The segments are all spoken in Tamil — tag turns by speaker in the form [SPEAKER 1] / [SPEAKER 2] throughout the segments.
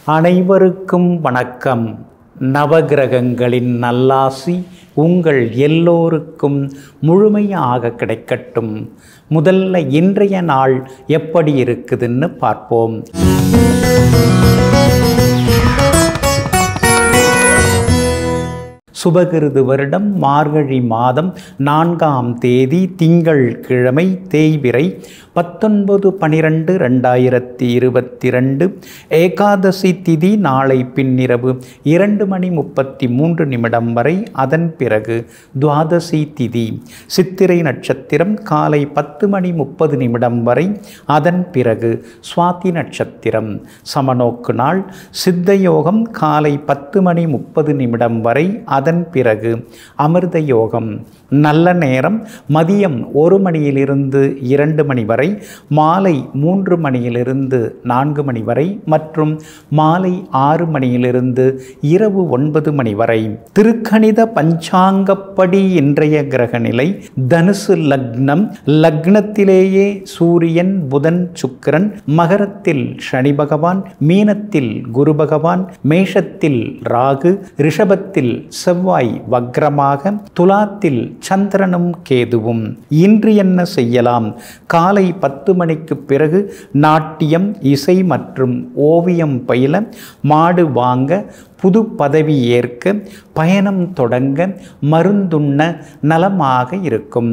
[SPEAKER 1] அனைவருக்கும் வணக்கம் நவகிரகங்களின் நல்லாசி உங்கள் எல்லோருக்கும் முழுமையாக கிடைக்கட்டும் முதல்ல இன்றைய நாள் எப்படி இருக்குதுன்னு பார்ப்போம் சுபகிருது வருடம் மார்கழி மாதம் நான்காம் தேதி திங்கள் கிழமை தேய்பிறை பத்தொன்பது பனிரெண்டு ரெண்டாயிரத்தி இருபத்தி ரெண்டு ஏகாதசி திதி நாளை பின்னிரவு இரண்டு மணி முப்பத்தி மூன்று நிமிடம் வரை அதன் பிறகு துவாதசி திதி சித்திரை நட்சத்திரம் காலை பத்து மணி முப்பது நிமிடம் வரை அதன் பிறகு சுவாதி நட்சத்திரம் சமநோக்கு நாள் சித்த யோகம் காலை பத்து மணி முப்பது நிமிடம் வரை அதன் பிறகு அமிர்த யோகம் நல்ல நேரம் மதியம் ஒரு மணியிலிருந்து இரண்டு மணி வரை மாலை மூன்று மணியிலிருந்து நான்கு மணி வரை மற்றும் மாலை ஆறு மணியிலிருந்து இரவு ஒன்பது மணி வரை திருக்கணித பஞ்சாங்கப்படி இன்றைய கிரக நிலை தனுசு லக்னம் லக்னத்திலேயே சூரியன் புதன் சுக்கிரன் மகரத்தில் சனி பகவான் மீனத்தில் குரு பகவான் மேஷத்தில் ராகு ரிஷபத்தில் செவ்வாய் வக்ரமாக துலாத்தில் சந்திரனும் கேதுவும் இன்று என்ன செய்யலாம் காலை பத்து மணிக்கு பிறகு நாட்டியம் இசை மற்றும் ஓவியம் பயில மாடு வாங்க புது பதவி ஏற்க பயணம் தொடங்க மருந்துண்ண நலமாக இருக்கும்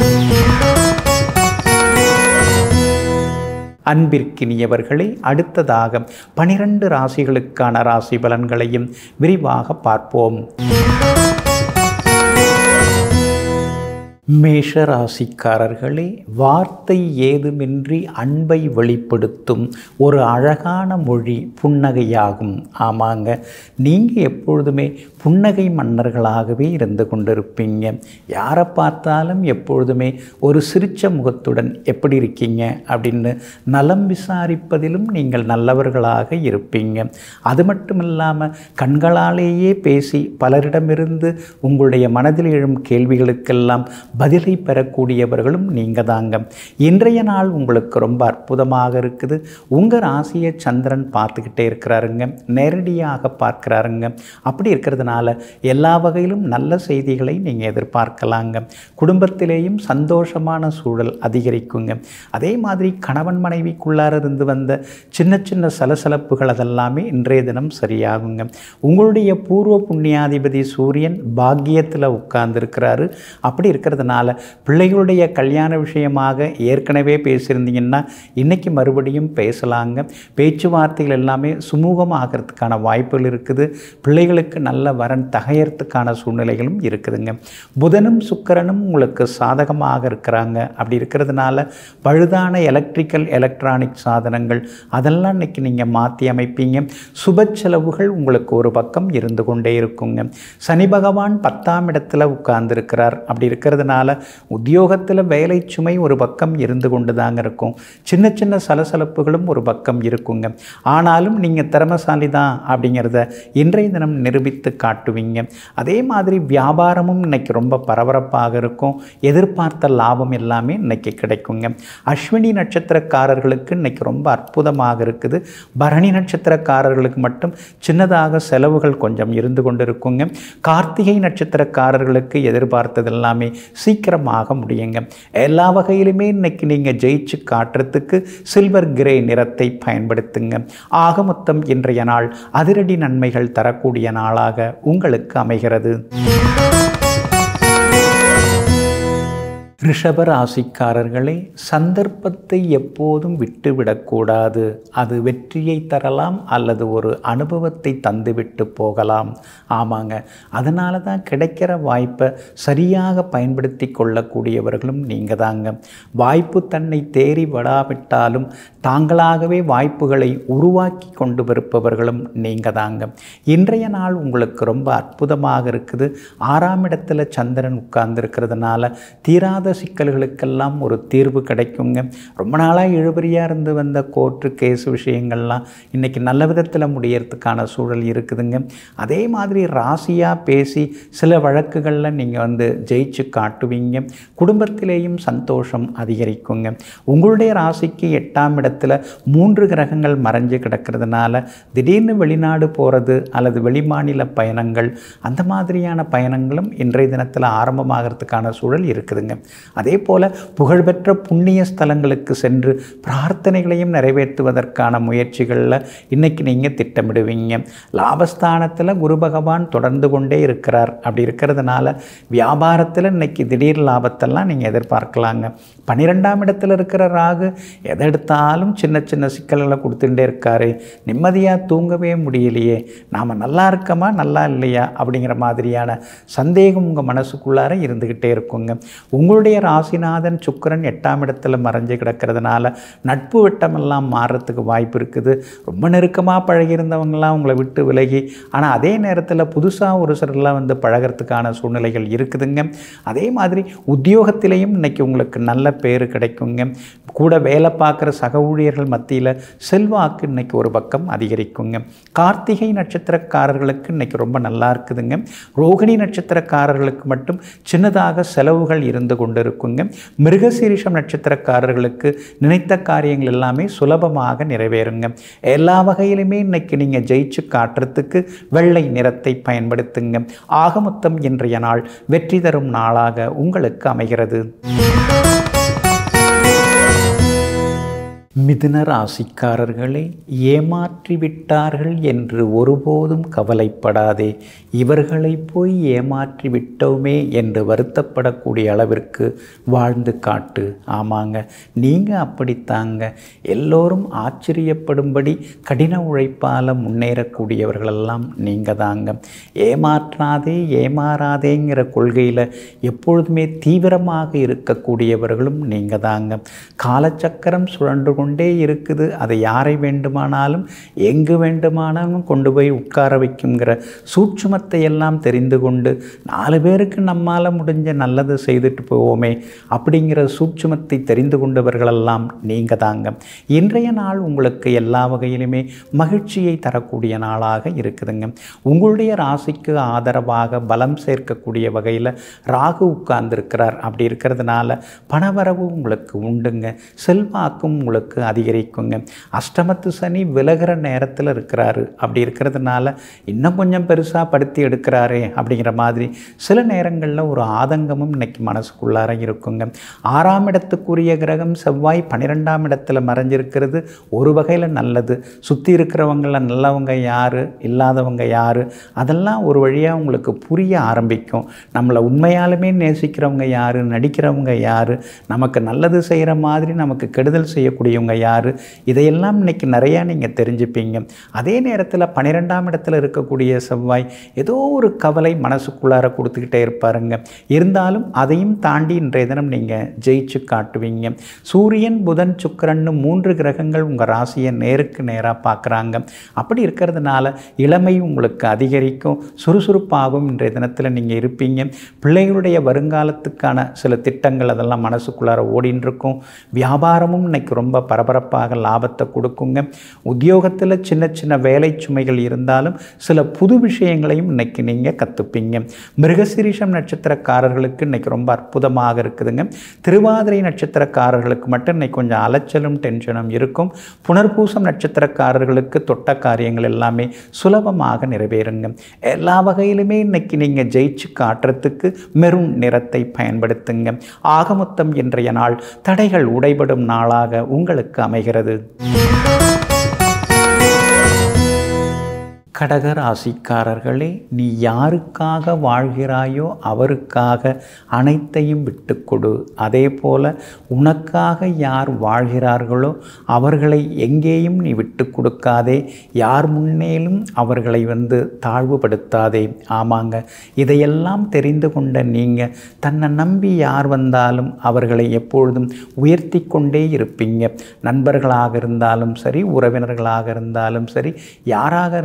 [SPEAKER 1] அன்பிற்கினியவர்களே அடுத்ததாக பனிரெண்டு ராசிகளுக்கான ராசி பலன்களையும் விரிவாக பார்ப்போம் மேஷ ராசிக்காரர்களே வார்த்தை ஏதுமின்றி அன்பை வெளிப்படுத்தும் ஒரு அழகான மொழி புன்னகையாகும் ஆமாங்க நீங்கள் எப்பொழுதுமே புன்னகை மன்னர்களாகவே இருந்து கொண்டிருப்பீங்க யாரை பார்த்தாலும் எப்பொழுதுமே ஒரு சிரிச்ச முகத்துடன் எப்படி இருக்கீங்க அப்படின்னு நலம் விசாரிப்பதிலும் நீங்கள் நல்லவர்களாக இருப்பீங்க அது மட்டும் இல்லாமல் கண்களாலேயே பேசி பலரிடமிருந்து உங்களுடைய மனதில் எழும் கேள்விகளுக்கெல்லாம் பதிலை பெறக்கூடியவர்களும் நீங்கள் தாங்க இன்றைய நாள் உங்களுக்கு ரொம்ப அற்புதமாக இருக்குது உங்கள் ராசியை சந்திரன் பார்த்துக்கிட்டே இருக்கிறாருங்க நேரடியாக பார்க்குறாருங்க அப்படி இருக்கிறதுனால எல்லா வகையிலும் நல்ல செய்திகளை நீங்கள் எதிர்பார்க்கலாங்க குடும்பத்திலேயும் சந்தோஷமான சூழல் அதிகரிக்குங்க அதே மாதிரி கணவன் மனைவிக்குள்ளார இருந்து வந்த சின்ன சின்ன சலசலப்புகள் அதெல்லாமே இன்றைய தினம் சரியாகுங்க உங்களுடைய பூர்வ புண்ணியாதிபதி சூரியன் பாக்கியத்தில் உட்கார்ந்துருக்கிறாரு அப்படி இருக்கிறதுனால பிள்ளைகளுடைய கல்யாண விஷயமாக ஏற்கனவே பேசியிருந்தீங்கன்னா இன்றைக்கி மறுபடியும் பேசலாங்க பேச்சுவார்த்தைகள் எல்லாமே சுமூகமாகிறதுக்கான வாய்ப்புகள் இருக்குது பிள்ளைகளுக்கு நல்ல வரன் தகையறதுக்கான சூழ்நிலைகளும் இருக்குதுங்க புதனும் சுக்கரனும் உங்களுக்கு சாதகமாக இருக்கிறாங்க அப்படி இருக்கிறதுனால பழுதான எலக்ட்ரிக்கல் எலக்ட்ரானிக் சாதனங்கள் அதெல்லாம் இன்றைக்கி நீங்கள் மாற்றி அமைப்பீங்க சுப செலவுகள் உங்களுக்கு ஒரு பக்கம் இருந்து கொண்டே இருக்குங்க சனி பகவான் பத்தாம் இடத்துல உட்கார்ந்துருக்கிறார் அப்படி இருக்கிறதுனால உத்தியோகத்தில் வேலை சுமை ஒரு பக்கம் இருந்து கொண்டு தாங்க இருக்கும் சின்ன சின்ன சலசலப்புகளும் ஒரு பக்கம் இருக்குங்க ஆனாலும் நீங்கள் திறமசாலி தான் அப்படிங்கிறத இன்றைய தினம் நிரூபித்து காட்டுவீங்க அதே மாதிரி வியாபாரமும் இன்னைக்கு ரொம்ப பரபரப்பாக இருக்கும் எதிர்பார்த்த லாபம் எல்லாமே இன்னைக்கு கிடைக்குங்க அஸ்வினி நட்சத்திரக்காரர்களுக்கு இன்னைக்கு ரொம்ப அற்புதமாக இருக்குது பரணி நட்சத்திரக்காரர்களுக்கு மட்டும் சின்னதாக செலவுகள் கொஞ்சம் இருந்து கொண்டு இருக்குங்க கார்த்திகை நட்சத்திரக்காரர்களுக்கு எதிர்பார்த்தது எல்லாமே சீக்கிரமாக முடியுங்க எல்லா வகையிலுமே இன்னைக்கு நீங்கள் ஜெயிச்சு காட்டுறதுக்கு சில்வர் கிரே நிறத்தை பயன்படுத்துங்க ஆக மொத்தம் இன்றைய நாள் அதிரடி நன்மைகள் தரக்கூடிய நாளாக உங்களுக்கு அமைகிறது ரிஷப ராசிக்காரர்களே சந்தர்ப்பத்தை எப்போதும் விட்டுவிடக்கூடாது அது வெற்றியை தரலாம் அல்லது ஒரு அனுபவத்தை தந்துவிட்டு போகலாம் ஆமாங்க அதனால தான் கிடைக்கிற வாய்ப்பை சரியாக பயன்படுத்தி கொள்ளக்கூடியவர்களும் நீங்கள் தாங்க வாய்ப்பு தன்னை தேறி விடாவிட்டாலும் தாங்களாகவே வாய்ப்புகளை உருவாக்கி கொண்டு விருப்பவர்களும் நீங்கள் தாங்க இன்றைய நாள் உங்களுக்கு ரொம்ப அற்புதமாக இருக்குது ஆறாம் இடத்துல சந்திரன் உட்கார்ந்துருக்கிறதுனால தீராத சிக்கல்களுக்கெல்லாம் ஒரு தீர்வு கிடைக்குங்க ரொம்ப நாளாக இழுபறியாக இருந்து வந்த கோர்ட்டு கேஸ் விஷயங்கள்லாம் இன்றைக்கி நல்ல விதத்தில் முடியறதுக்கான சூழல் இருக்குதுங்க அதே மாதிரி ராசியாக பேசி சில வழக்குகளில் நீங்கள் வந்து ஜெயிச்சு காட்டுவீங்க குடும்பத்திலேயும் சந்தோஷம் அதிகரிக்குங்க உங்களுடைய ராசிக்கு எட்டாம் இடத்துல மூன்று கிரகங்கள் மறைஞ்சு கிடக்கிறதுனால திடீர்னு வெளிநாடு போகிறது அல்லது வெளிமாநில பயணங்கள் அந்த மாதிரியான பயணங்களும் இன்றைய தினத்தில் ஆரம்பமாகிறதுக்கான சூழல் இருக்குதுங்க அதே போல் புகழ்பெற்ற புண்ணிய ஸ்தலங்களுக்கு சென்று பிரார்த்தனைகளையும் நிறைவேற்றுவதற்கான முயற்சிகளில் இன்றைக்கி நீங்கள் திட்டமிடுவீங்க லாபஸ்தானத்தில் குரு பகவான் தொடர்ந்து கொண்டே இருக்கிறார் அப்படி இருக்கிறதுனால வியாபாரத்தில் இன்னைக்கு திடீர் லாபத்தெல்லாம் நீங்கள் எதிர்பார்க்கலாங்க பன்னிரெண்டாம் இடத்துல இருக்கிற ராகு எதை எடுத்தாலும் சின்ன சின்ன சிக்கல்களை கொடுத்துட்டே இருக்காரு நிம்மதியாக தூங்கவே முடியலையே நாம் நல்லா இருக்கமா நல்லா இல்லையா அப்படிங்கிற மாதிரியான சந்தேகம் உங்கள் மனசுக்குள்ளார இருந்துக்கிட்டே இருக்குங்க உங்களுடைய ராசிநாதன் சுக்கிரன் எட்டாம் இடத்துல மறைஞ்சு கிடக்கிறதுனால நட்பு வட்டமெல்லாம் மாறுறதுக்கு வாய்ப்பு இருக்குது ரொம்ப நெருக்கமாக பழகியிருந்தவங்களாம் உங்களை விட்டு விலகி ஆனால் அதே நேரத்தில் புதுசாக ஒரு சிலர்லாம் வந்து பழகிறதுக்கான சூழ்நிலைகள் இருக்குதுங்க அதே மாதிரி உத்தியோகத்திலையும் இன்னைக்கு உங்களுக்கு நல்ல பேர் கிடைக்குங்க கூட வேலை பார்க்குற சக ஊழியர்கள் மத்தியில் செல்வாக்கு இன்னைக்கு ஒரு பக்கம் அதிகரிக்குங்க கார்த்திகை நட்சத்திரக்காரர்களுக்கு இன்னைக்கு ரொம்ப நல்லா இருக்குதுங்க ரோகிணி நட்சத்திரக்காரர்களுக்கு மட்டும் சின்னதாக செலவுகள் இருந்து கொண்டு இருக்குங்க மிருகசீரிஷம் நட்சத்திரக்காரர்களுக்கு நினைத்த காரியங்கள் எல்லாமே சுலபமாக நிறைவேறுங்க எல்லா வகையிலுமே இன்னைக்கு நீங்கள் ஜெயிச்சு காட்டுறதுக்கு வெள்ளை நிறத்தை பயன்படுத்துங்க ஆகமொத்தம் இன்றைய நாள் வெற்றி தரும் நாளாக உங்களுக்கு அமைகிறது மிதுன ராசிக்காரர்களே ஏமாற்றி விட்டார்கள் என்று ஒருபோதும் கவலைப்படாதே இவர்களை போய் ஏமாற்றி விட்டோமே என்று வருத்தப்படக்கூடிய அளவிற்கு வாழ்ந்து காட்டு ஆமாங்க நீங்கள் அப்படித்தாங்க எல்லோரும் ஆச்சரியப்படும்படி கடின உழைப்பால் முன்னேறக்கூடியவர்களெல்லாம் நீங்கள் தாங்க ஏமாற்றாதே ஏமாறாதேங்கிற கொள்கையில் எப்பொழுதுமே தீவிரமாக இருக்கக்கூடியவர்களும் நீங்கள் தாங்க காலச்சக்கரம் சுழன்று கொண்டே இருக்குது அதை யாரை வேண்டுமானாலும் எங்கு வேண்டுமானாலும் கொண்டு போய் உட்கார வைக்குங்கிற சூட்சுமத்தை எல்லாம் தெரிந்து கொண்டு நாலு பேருக்கு நம்மால் முடிஞ்ச நல்லது செய்துட்டு போவோமே அப்படிங்கிற சூட்சுமத்தை தெரிந்து கொண்டவர்களெல்லாம் நீங்கள் தாங்க இன்றைய நாள் உங்களுக்கு எல்லா வகையிலுமே மகிழ்ச்சியை தரக்கூடிய நாளாக இருக்குதுங்க உங்களுடைய ராசிக்கு ஆதரவாக பலம் சேர்க்கக்கூடிய வகையில் ராகு உட்கார்ந்துருக்கிறார் அப்படி இருக்கிறதுனால பணவரவு உங்களுக்கு உண்டுங்க செல்வாக்கும் உங்களுக்கு அதிகரிக்குங்க அஷ்டமத்து சனி விலகிற நேரத்தில் இருக்கிறாரு அப்படி இருக்கிறதுனால இன்னும் கொஞ்சம் பெருசாக படுத்தி எடுக்கிறாரே அப்படிங்கிற மாதிரி சில நேரங்களில் ஒரு ஆதங்கமும் இன்னைக்கு மனசுக்குள்ளார இருக்குங்க ஆறாம் இடத்துக்குரிய கிரகம் செவ்வாய் பன்னிரெண்டாம் இடத்துல மறைஞ்சிருக்கிறது ஒரு வகையில் நல்லது சுற்றி இருக்கிறவங்கள நல்லவங்க யார் இல்லாதவங்க யார் அதெல்லாம் ஒரு வழியாக உங்களுக்கு புரிய ஆரம்பிக்கும் நம்மளை உண்மையாலுமே நேசிக்கிறவங்க யார் நடிக்கிறவங்க யார் நமக்கு நல்லது செய்கிற மாதிரி நமக்கு கெடுதல் செய்யக்கூடியவங்க யார் இதையெல்லாம் இன்னைக்கு நிறையா நீங்கள் தெரிஞ்சுப்பீங்க அதே நேரத்தில் பன்னிரெண்டாம் இடத்துல இருக்கக்கூடிய செவ்வாய் ஏதோ ஒரு கவலை மனசுக்குள்ளார கொடுத்துக்கிட்டே இருப்பாருங்க இருந்தாலும் அதையும் தாண்டி இன்றைய தினம் நீங்கள் ஜெயிச்சு காட்டுவீங்க சூரியன் புதன் சுக்கிரன்னு மூன்று கிரகங்கள் உங்கள் ராசியை நேருக்கு நேராக பார்க்குறாங்க அப்படி இருக்கிறதுனால இளமை உங்களுக்கு அதிகரிக்கும் சுறுசுறுப்பாகவும் இன்றைய தினத்தில் நீங்கள் இருப்பீங்க பிள்ளைகளுடைய வருங்காலத்துக்கான சில திட்டங்கள் அதெல்லாம் மனசுக்குள்ளார ஓடின்னு இருக்கும் வியாபாரமும் இன்னைக்கு ரொம்ப பரபரப்பாக லாபத்தை கொடுக்குங்க உத்தியோகத்தில் சின்ன சின்ன வேலை சுமைகள் இருந்தாலும் சில புது விஷயங்களையும் இன்னைக்கு நீங்கள் கற்றுப்பீங்க மிருகசிரீஷம் நட்சத்திரக்காரர்களுக்கு இன்னைக்கு ரொம்ப அற்புதமாக இருக்குதுங்க திருவாதிரை நட்சத்திரக்காரர்களுக்கு மட்டும் இன்னைக்கு கொஞ்சம் அலைச்சலும் டென்ஷனும் இருக்கும் புனர்பூசம் நட்சத்திரக்காரர்களுக்கு தொட்ட காரியங்கள் எல்லாமே சுலபமாக நிறைவேறுங்க எல்லா வகையிலுமே இன்னைக்கு நீங்கள் ஜெயிச்சு காட்டுறதுக்கு மெரூன் நிறத்தை பயன்படுத்துங்க ஆகமொத்தம் இன்றைய நாள் தடைகள் உடைபடும் நாளாக உங்களுக்கு அமைகிறது கடக ராசிக்காரர்களே நீ யாருக்காக வாழ்கிறாயோ அவருக்காக அனைத்தையும் விட்டு கொடு அதே போல உனக்காக யார் வாழ்கிறார்களோ அவர்களை எங்கேயும் நீ விட்டு கொடுக்காதே யார் முன்னேலும் அவர்களை வந்து தாழ்வுபடுத்தாதே ஆமாங்க இதையெல்லாம் தெரிந்து கொண்ட நீங்கள் தன்னை நம்பி யார் வந்தாலும் அவர்களை எப்பொழுதும் உயர்த்தி கொண்டே இருப்பீங்க நண்பர்களாக இருந்தாலும் சரி உறவினர்களாக இருந்தாலும் சரி யாராக இருந்தாலும்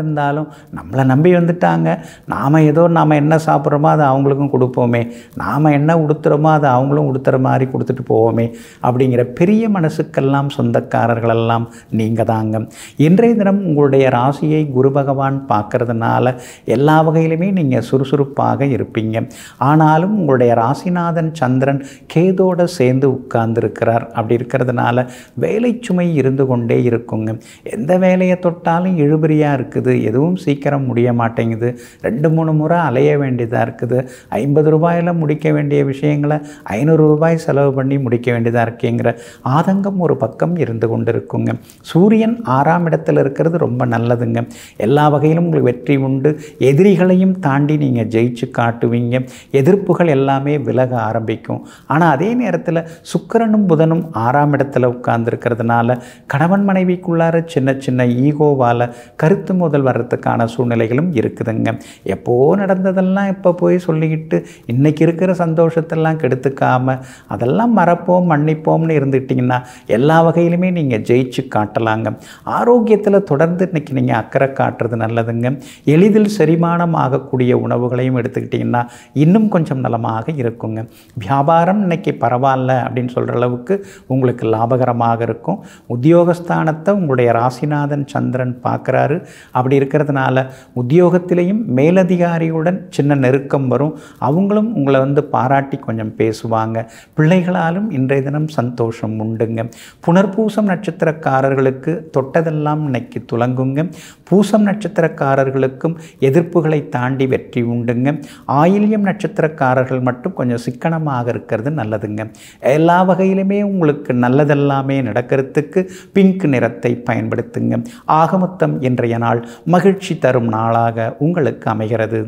[SPEAKER 1] இருந்தாலும் நம்மளை நம்பி வந்துட்டாங்க நாம் ஏதோ நாம் என்ன சாப்பிட்றோமோ அதை அவங்களுக்கும் கொடுப்போமே நாம் என்ன உடுத்துகிறோமோ அதை அவங்களும் உடுத்துகிற மாதிரி கொடுத்துட்டு போவோமே அப்படிங்கிற பெரிய மனசுக்கெல்லாம் சொந்தக்காரர்களெல்லாம் நீங்கள் தாங்க இன்றைய தினம் உங்களுடைய ராசியை குரு பகவான் பார்க்கறதுனால எல்லா வகையிலுமே நீங்கள் சுறுசுறுப்பாக இருப்பீங்க ஆனாலும் உங்களுடைய ராசிநாதன் சந்திரன் கேதோட சேர்ந்து உட்கார்ந்துருக்கிறார் அப்படி இருக்கிறதுனால வேலை சுமை இருந்து கொண்டே இருக்குங்க எந்த வேலையை தொட்டாலும் இழுபறியாக இருக்குது எதுவும் சீக்கிரம் முடிய மாட்டேங்குது ரெண்டு மூணு முறை அலைய வேண்டியதாக இருக்குது ஐம்பது ரூபாயில் முடிக்க வேண்டிய விஷயங்களை ஐநூறு ரூபாய் செலவு பண்ணி முடிக்க வேண்டியதாக இருக்குங்கிற ஆதங்கம் ஒரு பக்கம் இருந்து கொண்டு இருக்குங்க சூரியன் ஆறாம் இடத்துல இருக்கிறது ரொம்ப நல்லதுங்க எல்லா வகையிலும் உங்களுக்கு வெற்றி உண்டு எதிரிகளையும் தாண்டி நீங்கள் ஜெயிச்சு காட்டுவீங்க எதிர்ப்புகள் எல்லாமே விலக ஆரம்பிக்கும் ஆனால் அதே நேரத்தில் சுக்கிரனும் புதனும் ஆறாம் இடத்துல உட்கார்ந்துருக்கிறதுனால கணவன் மனைவிக்குள்ளார சின்ன சின்ன ஈகோவால் கருத்து முதல் வர்றதுக்கான சூழ்நிலைகளும் இருக்குதுங்க எப்போ நடந்ததெல்லாம் இப்போ போய் சொல்லிக்கிட்டு இன்னைக்கு இருக்கிற சந்தோஷத்தெல்லாம் கெடுத்துக்காம அதெல்லாம் மறப்போம் மன்னிப்போம்னு இருந்துக்கிட்டிங்கன்னா எல்லா வகையிலுமே நீங்கள் ஜெயிச்சு காட்டலாங்க ஆரோக்கியத்தில் தொடர்ந்து இன்னைக்கு நீங்கள் அக்கறை காட்டுறது நல்லதுங்க எளிதில் செரிமானம் ஆகக்கூடிய உணவுகளையும் எடுத்துக்கிட்டிங்கன்னா இன்னும் கொஞ்சம் நலமாக இருக்குங்க வியாபாரம் இன்னைக்கு பரவாயில்ல அப்படின்னு சொல்கிற அளவுக்கு உங்களுக்கு லாபகரமாக இருக்கும் உத்தியோகஸ்தானத்தை உங்களுடைய ராசிநாதன் சந்திரன் பார்க்குறாரு அப்படி இருக்கிறதுனால உத்தியோகத்திலையும் மேலதிகாரியுடன் சின்ன நெருக்கம் வரும் அவங்களும் உங்களை வந்து பாராட்டி கொஞ்சம் பேசுவாங்க பிள்ளைகளாலும் இன்றைய தினம் சந்தோஷம் உண்டுங்க புனர்பூசம் நட்சத்திரக்காரர்களுக்கு தொட்டதெல்லாம் இன்னைக்கு துலங்குங்க பூசம் நட்சத்திரக்காரர்களுக்கும் எதிர்ப்புகளை தாண்டி வெற்றி உண்டுங்க ஆயில்யம் நட்சத்திரக்காரர்கள் மட்டும் கொஞ்சம் சிக்கனமாக இருக்கிறது நல்லதுங்க எல்லா வகையிலுமே உங்களுக்கு நல்லதெல்லாமே நடக்கிறதுக்கு பிங்க் நிறத்தை பயன்படுத்துங்க ஆகமொத்தம் இன்றைய நாள் மகிழ்ச்சி தரும் நாளாக உங்களுக்கு அமைகிறது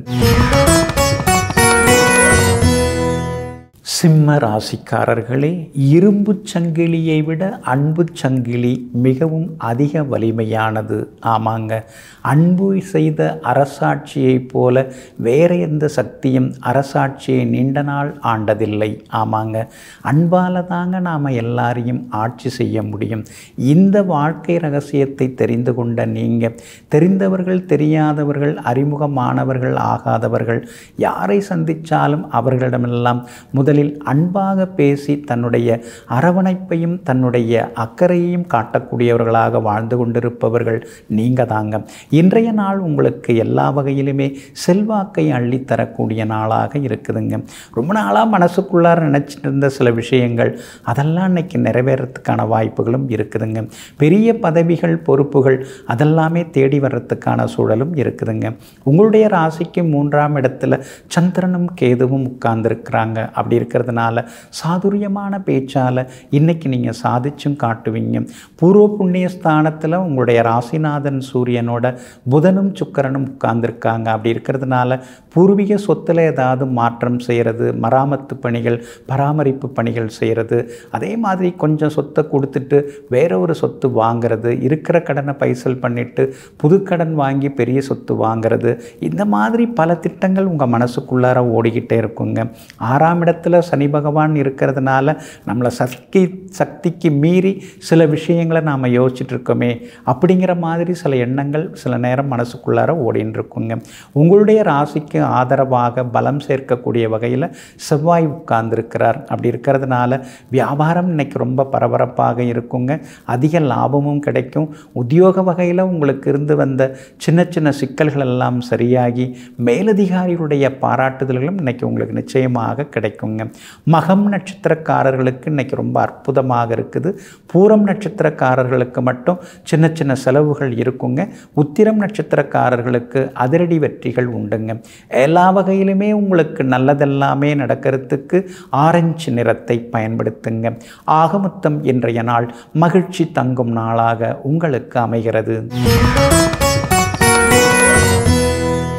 [SPEAKER 1] சிம்ம ராசிக்காரர்களே இரும்பு சங்கிலியை விட அன்பு சங்கிலி மிகவும் அதிக வலிமையானது ஆமாங்க அன்பு செய்த அரசாட்சியைப் போல வேற எந்த சக்தியும் அரசாட்சியை நீண்ட நாள் ஆண்டதில்லை ஆமாங்க அன்பால் தாங்க நாம் எல்லாரையும் ஆட்சி செய்ய முடியும் இந்த வாழ்க்கை ரகசியத்தை தெரிந்து கொண்ட நீங்கள் தெரிந்தவர்கள் தெரியாதவர்கள் அறிமுகமானவர்கள் ஆகாதவர்கள் யாரை சந்தித்தாலும் அவர்களிடமெல்லாம் முதலில் அன்பாக பேசி தன்னுடைய அரவணைப்பையும் தன்னுடைய அக்கறையையும் காட்டக்கூடியவர்களாக வாழ்ந்து கொண்டிருப்பவர்கள் நீங்கள் தாங்க இன்றைய நாள் உங்களுக்கு எல்லா வகையிலுமே செல்வாக்கை அள்ளித்தரக்கூடிய நாளாக இருக்குதுங்க ரொம்ப நாளாக மனசுக்குள்ளார நினச்சிட்டு இருந்த சில விஷயங்கள் அதெல்லாம் இன்னைக்கு நிறைவேறத்துக்கான வாய்ப்புகளும் இருக்குதுங்க பெரிய பதவிகள் பொறுப்புகள் அதெல்லாமே தேடி வர்றதுக்கான சூழலும் இருக்குதுங்க உங்களுடைய ராசிக்கு மூன்றாம் இடத்துல சந்திரனும் கேதுவும் உட்கார்ந்துருக்கிறாங்க அப்படி இருக்கிறதுனால சாதுரியமான பேச்சால் இன்னைக்கு நீங்கள் சாதிச்சும் காட்டுவீங்க பூர்வ புண்ணிய ஸ்தானத்தில் உங்களுடைய ராசிநாதன் சூரியனோட புதனும் சுக்கரனும் உட்கார்ந்துருக்காங்க அப்படி இருக்கிறதுனால பூர்வீக சொத்தில் ஏதாவது மாற்றம் செய்கிறது மராமத்து பணிகள் பராமரிப்பு பணிகள் செய்கிறது அதே மாதிரி கொஞ்சம் சொத்தை கொடுத்துட்டு வேற ஒரு சொத்து வாங்கிறது இருக்கிற கடனை பைசல் பண்ணிட்டு புது கடன் வாங்கி பெரிய சொத்து வாங்கிறது இந்த மாதிரி பல திட்டங்கள் உங்கள் மனசுக்குள்ளார ஓடிக்கிட்டே இருக்குங்க ஆறாம் இடத்துல சனி பகவான் இருக்கிறதுனால நம்மளை சக்தி சக்திக்கு மீறி சில விஷயங்களை நாம் யோசிச்சுட்டு இருக்கோமே அப்படிங்கிற மாதிரி சில எண்ணங்கள் சில நேரம் மனசுக்குள்ளார ஓடின்னு இருக்குங்க உங்களுடைய ராசிக்கு ஆதரவாக பலம் சேர்க்கக்கூடிய வகையில் செவ்வாய் உட்கார்ந்துருக்கிறார் அப்படி இருக்கிறதுனால வியாபாரம் இன்னைக்கு ரொம்ப பரபரப்பாக இருக்குங்க அதிக லாபமும் கிடைக்கும் உத்தியோக வகையில் உங்களுக்கு இருந்து வந்த சின்ன சின்ன சிக்கல்கள் எல்லாம் சரியாகி மேலதிகாரிகளுடைய பாராட்டுதல்களும் இன்னைக்கு உங்களுக்கு நிச்சயமாக கிடைக்குங்க மகம் நட்சத்திரக்காரர்களுக்கு இன்னைக்கு ரொம்ப அற்புதமாக இருக்குது பூரம் நட்சத்திரக்காரர்களுக்கு மட்டும் சின்ன சின்ன செலவுகள் இருக்குங்க உத்திரம் நட்சத்திரக்காரர்களுக்கு அதிரடி வெற்றிகள் உண்டுங்க எல்லா வகையிலுமே உங்களுக்கு நல்லதெல்லாமே நடக்கிறதுக்கு ஆரஞ்சு நிறத்தை பயன்படுத்துங்க ஆகமொத்தம் இன்றைய நாள் மகிழ்ச்சி தங்கும் நாளாக உங்களுக்கு அமைகிறது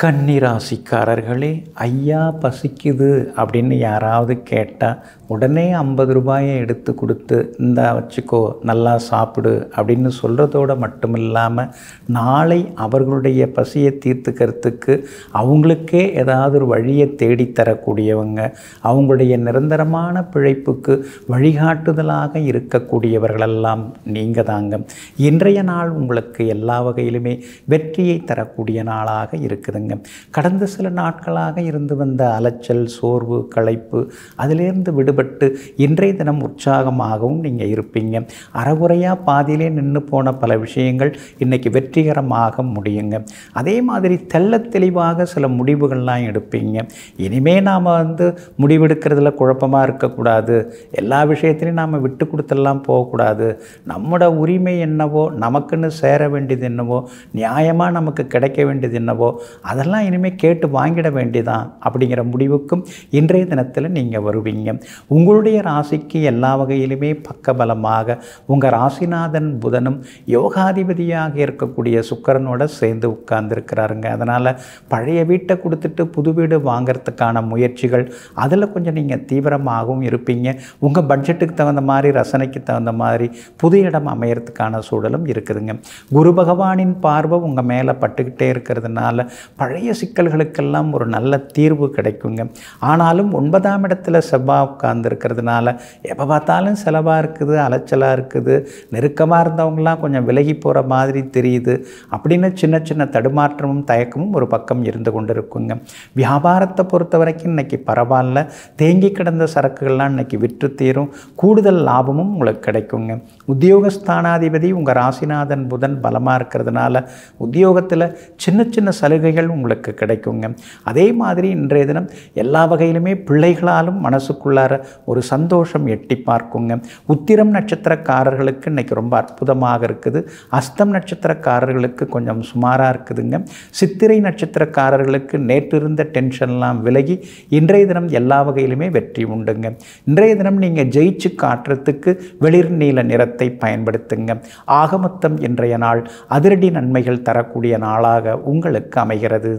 [SPEAKER 1] கன்னிராசிக்காரர்களே ஐயா பசிக்குது அப்படின்னு யாராவது கேட்டால் உடனே ஐம்பது ரூபாயை எடுத்து கொடுத்து இந்தா வச்சுக்கோ நல்லா சாப்பிடு அப்படின்னு சொல்கிறதோட மட்டும் இல்லாமல் நாளை அவர்களுடைய பசியை தீர்த்துக்கிறதுக்கு அவங்களுக்கே ஏதாவது ஒரு வழியை தேடித்தரக்கூடியவங்க அவங்களுடைய நிரந்தரமான பிழைப்புக்கு வழிகாட்டுதலாக இருக்கக்கூடியவர்களெல்லாம் நீங்கள் தாங்க இன்றைய நாள் உங்களுக்கு எல்லா வகையிலுமே வெற்றியை தரக்கூடிய நாளாக இருக்குதுங்க கடந்த சில நாட்களாக இருந்து வந்த அலைச்சல் சோர்வு களைப்பு அதிலிருந்து விடுபட்டு இன்றைய தினம் உற்சாகமாகவும் நீங்கள் இருப்பீங்க அறகுறையாக பாதியிலே நின்று போன பல விஷயங்கள் இன்றைக்கி வெற்றிகரமாக முடியுங்க அதே மாதிரி தெள்ள தெளிவாக சில முடிவுகள்லாம் எடுப்பீங்க இனிமே நாம் வந்து முடிவெடுக்கிறதுல குழப்பமாக இருக்கக்கூடாது எல்லா விஷயத்திலையும் நாம் விட்டு கொடுத்தெல்லாம் போகக்கூடாது நம்மளோட உரிமை என்னவோ நமக்குன்னு சேர வேண்டியது என்னவோ நியாயமாக நமக்கு கிடைக்க வேண்டியது என்னவோ அதெல்லாம் இனிமேல் கேட்டு வாங்கிட வேண்டியதான் அப்படிங்கிற முடிவுக்கும் இன்றைய தினத்தில் நீங்கள் வருவீங்க உங்களுடைய ராசிக்கு எல்லா வகையிலுமே பக்கபலமாக உங்கள் ராசிநாதன் புதனும் யோகாதிபதியாக இருக்கக்கூடிய சுக்கரனோட சேர்ந்து உட்கார்ந்துருக்கிறாருங்க அதனால் பழைய வீட்டை கொடுத்துட்டு புது வீடு வாங்கிறதுக்கான முயற்சிகள் அதில் கொஞ்சம் நீங்கள் தீவிரமாகவும் இருப்பீங்க உங்கள் பட்ஜெட்டுக்கு தகுந்த மாதிரி ரசனைக்கு தகுந்த மாதிரி புது இடம் அமையறதுக்கான சூழலும் இருக்குதுங்க குரு பகவானின் பார்வை உங்கள் மேலே பட்டுக்கிட்டே இருக்கிறதுனால பழைய சிக்கல்களுக்கெல்லாம் ஒரு நல்ல தீர்வு கிடைக்குங்க ஆனாலும் ஒன்பதாம் இடத்துல செவ்வாய் உட்கார்ந்துருக்கிறதுனால எப்போ பார்த்தாலும் செலவாக இருக்குது அலைச்சலாக இருக்குது நெருக்கமாக இருந்தவங்களாம் கொஞ்சம் விலகி போகிற மாதிரி தெரியுது அப்படின்னு சின்ன சின்ன தடுமாற்றமும் தயக்கமும் ஒரு பக்கம் இருந்து கொண்டு இருக்குங்க வியாபாரத்தை பொறுத்த வரைக்கும் இன்னைக்கு பரவாயில்ல தேங்கி கிடந்த சரக்குகள்லாம் இன்னைக்கு விற்று தீரும் கூடுதல் லாபமும் உங்களுக்கு கிடைக்குங்க உத்தியோகஸ்தானாதிபதி உங்கள் ராசிநாதன் புதன் பலமாக இருக்கிறதுனால உத்தியோகத்தில் சின்ன சின்ன சலுகைகள் உங்களுக்கு கிடைக்குங்க அதே மாதிரி இன்றைய தினம் எல்லா வகையிலுமே பிள்ளைகளாலும் மனசுக்குள்ளார ஒரு சந்தோஷம் எட்டி பார்க்குங்க உத்திரம் நட்சத்திரக்காரர்களுக்கு இன்னைக்கு ரொம்ப அற்புதமாக இருக்குது அஸ்தம் நட்சத்திரக்காரர்களுக்கு கொஞ்சம் சுமாராக இருக்குதுங்க சித்திரை நட்சத்திரக்காரர்களுக்கு நேற்று இருந்த டென்ஷன்லாம் விலகி இன்றைய தினம் எல்லா வகையிலுமே வெற்றி உண்டுங்க இன்றைய தினம் நீங்கள் ஜெயிச்சு காட்டுறதுக்கு வெளிர் நீல நிறத்தை பயன்படுத்துங்க ஆகமொத்தம் இன்றைய நாள் அதிரடி நன்மைகள் தரக்கூடிய நாளாக உங்களுக்கு அமைகிறது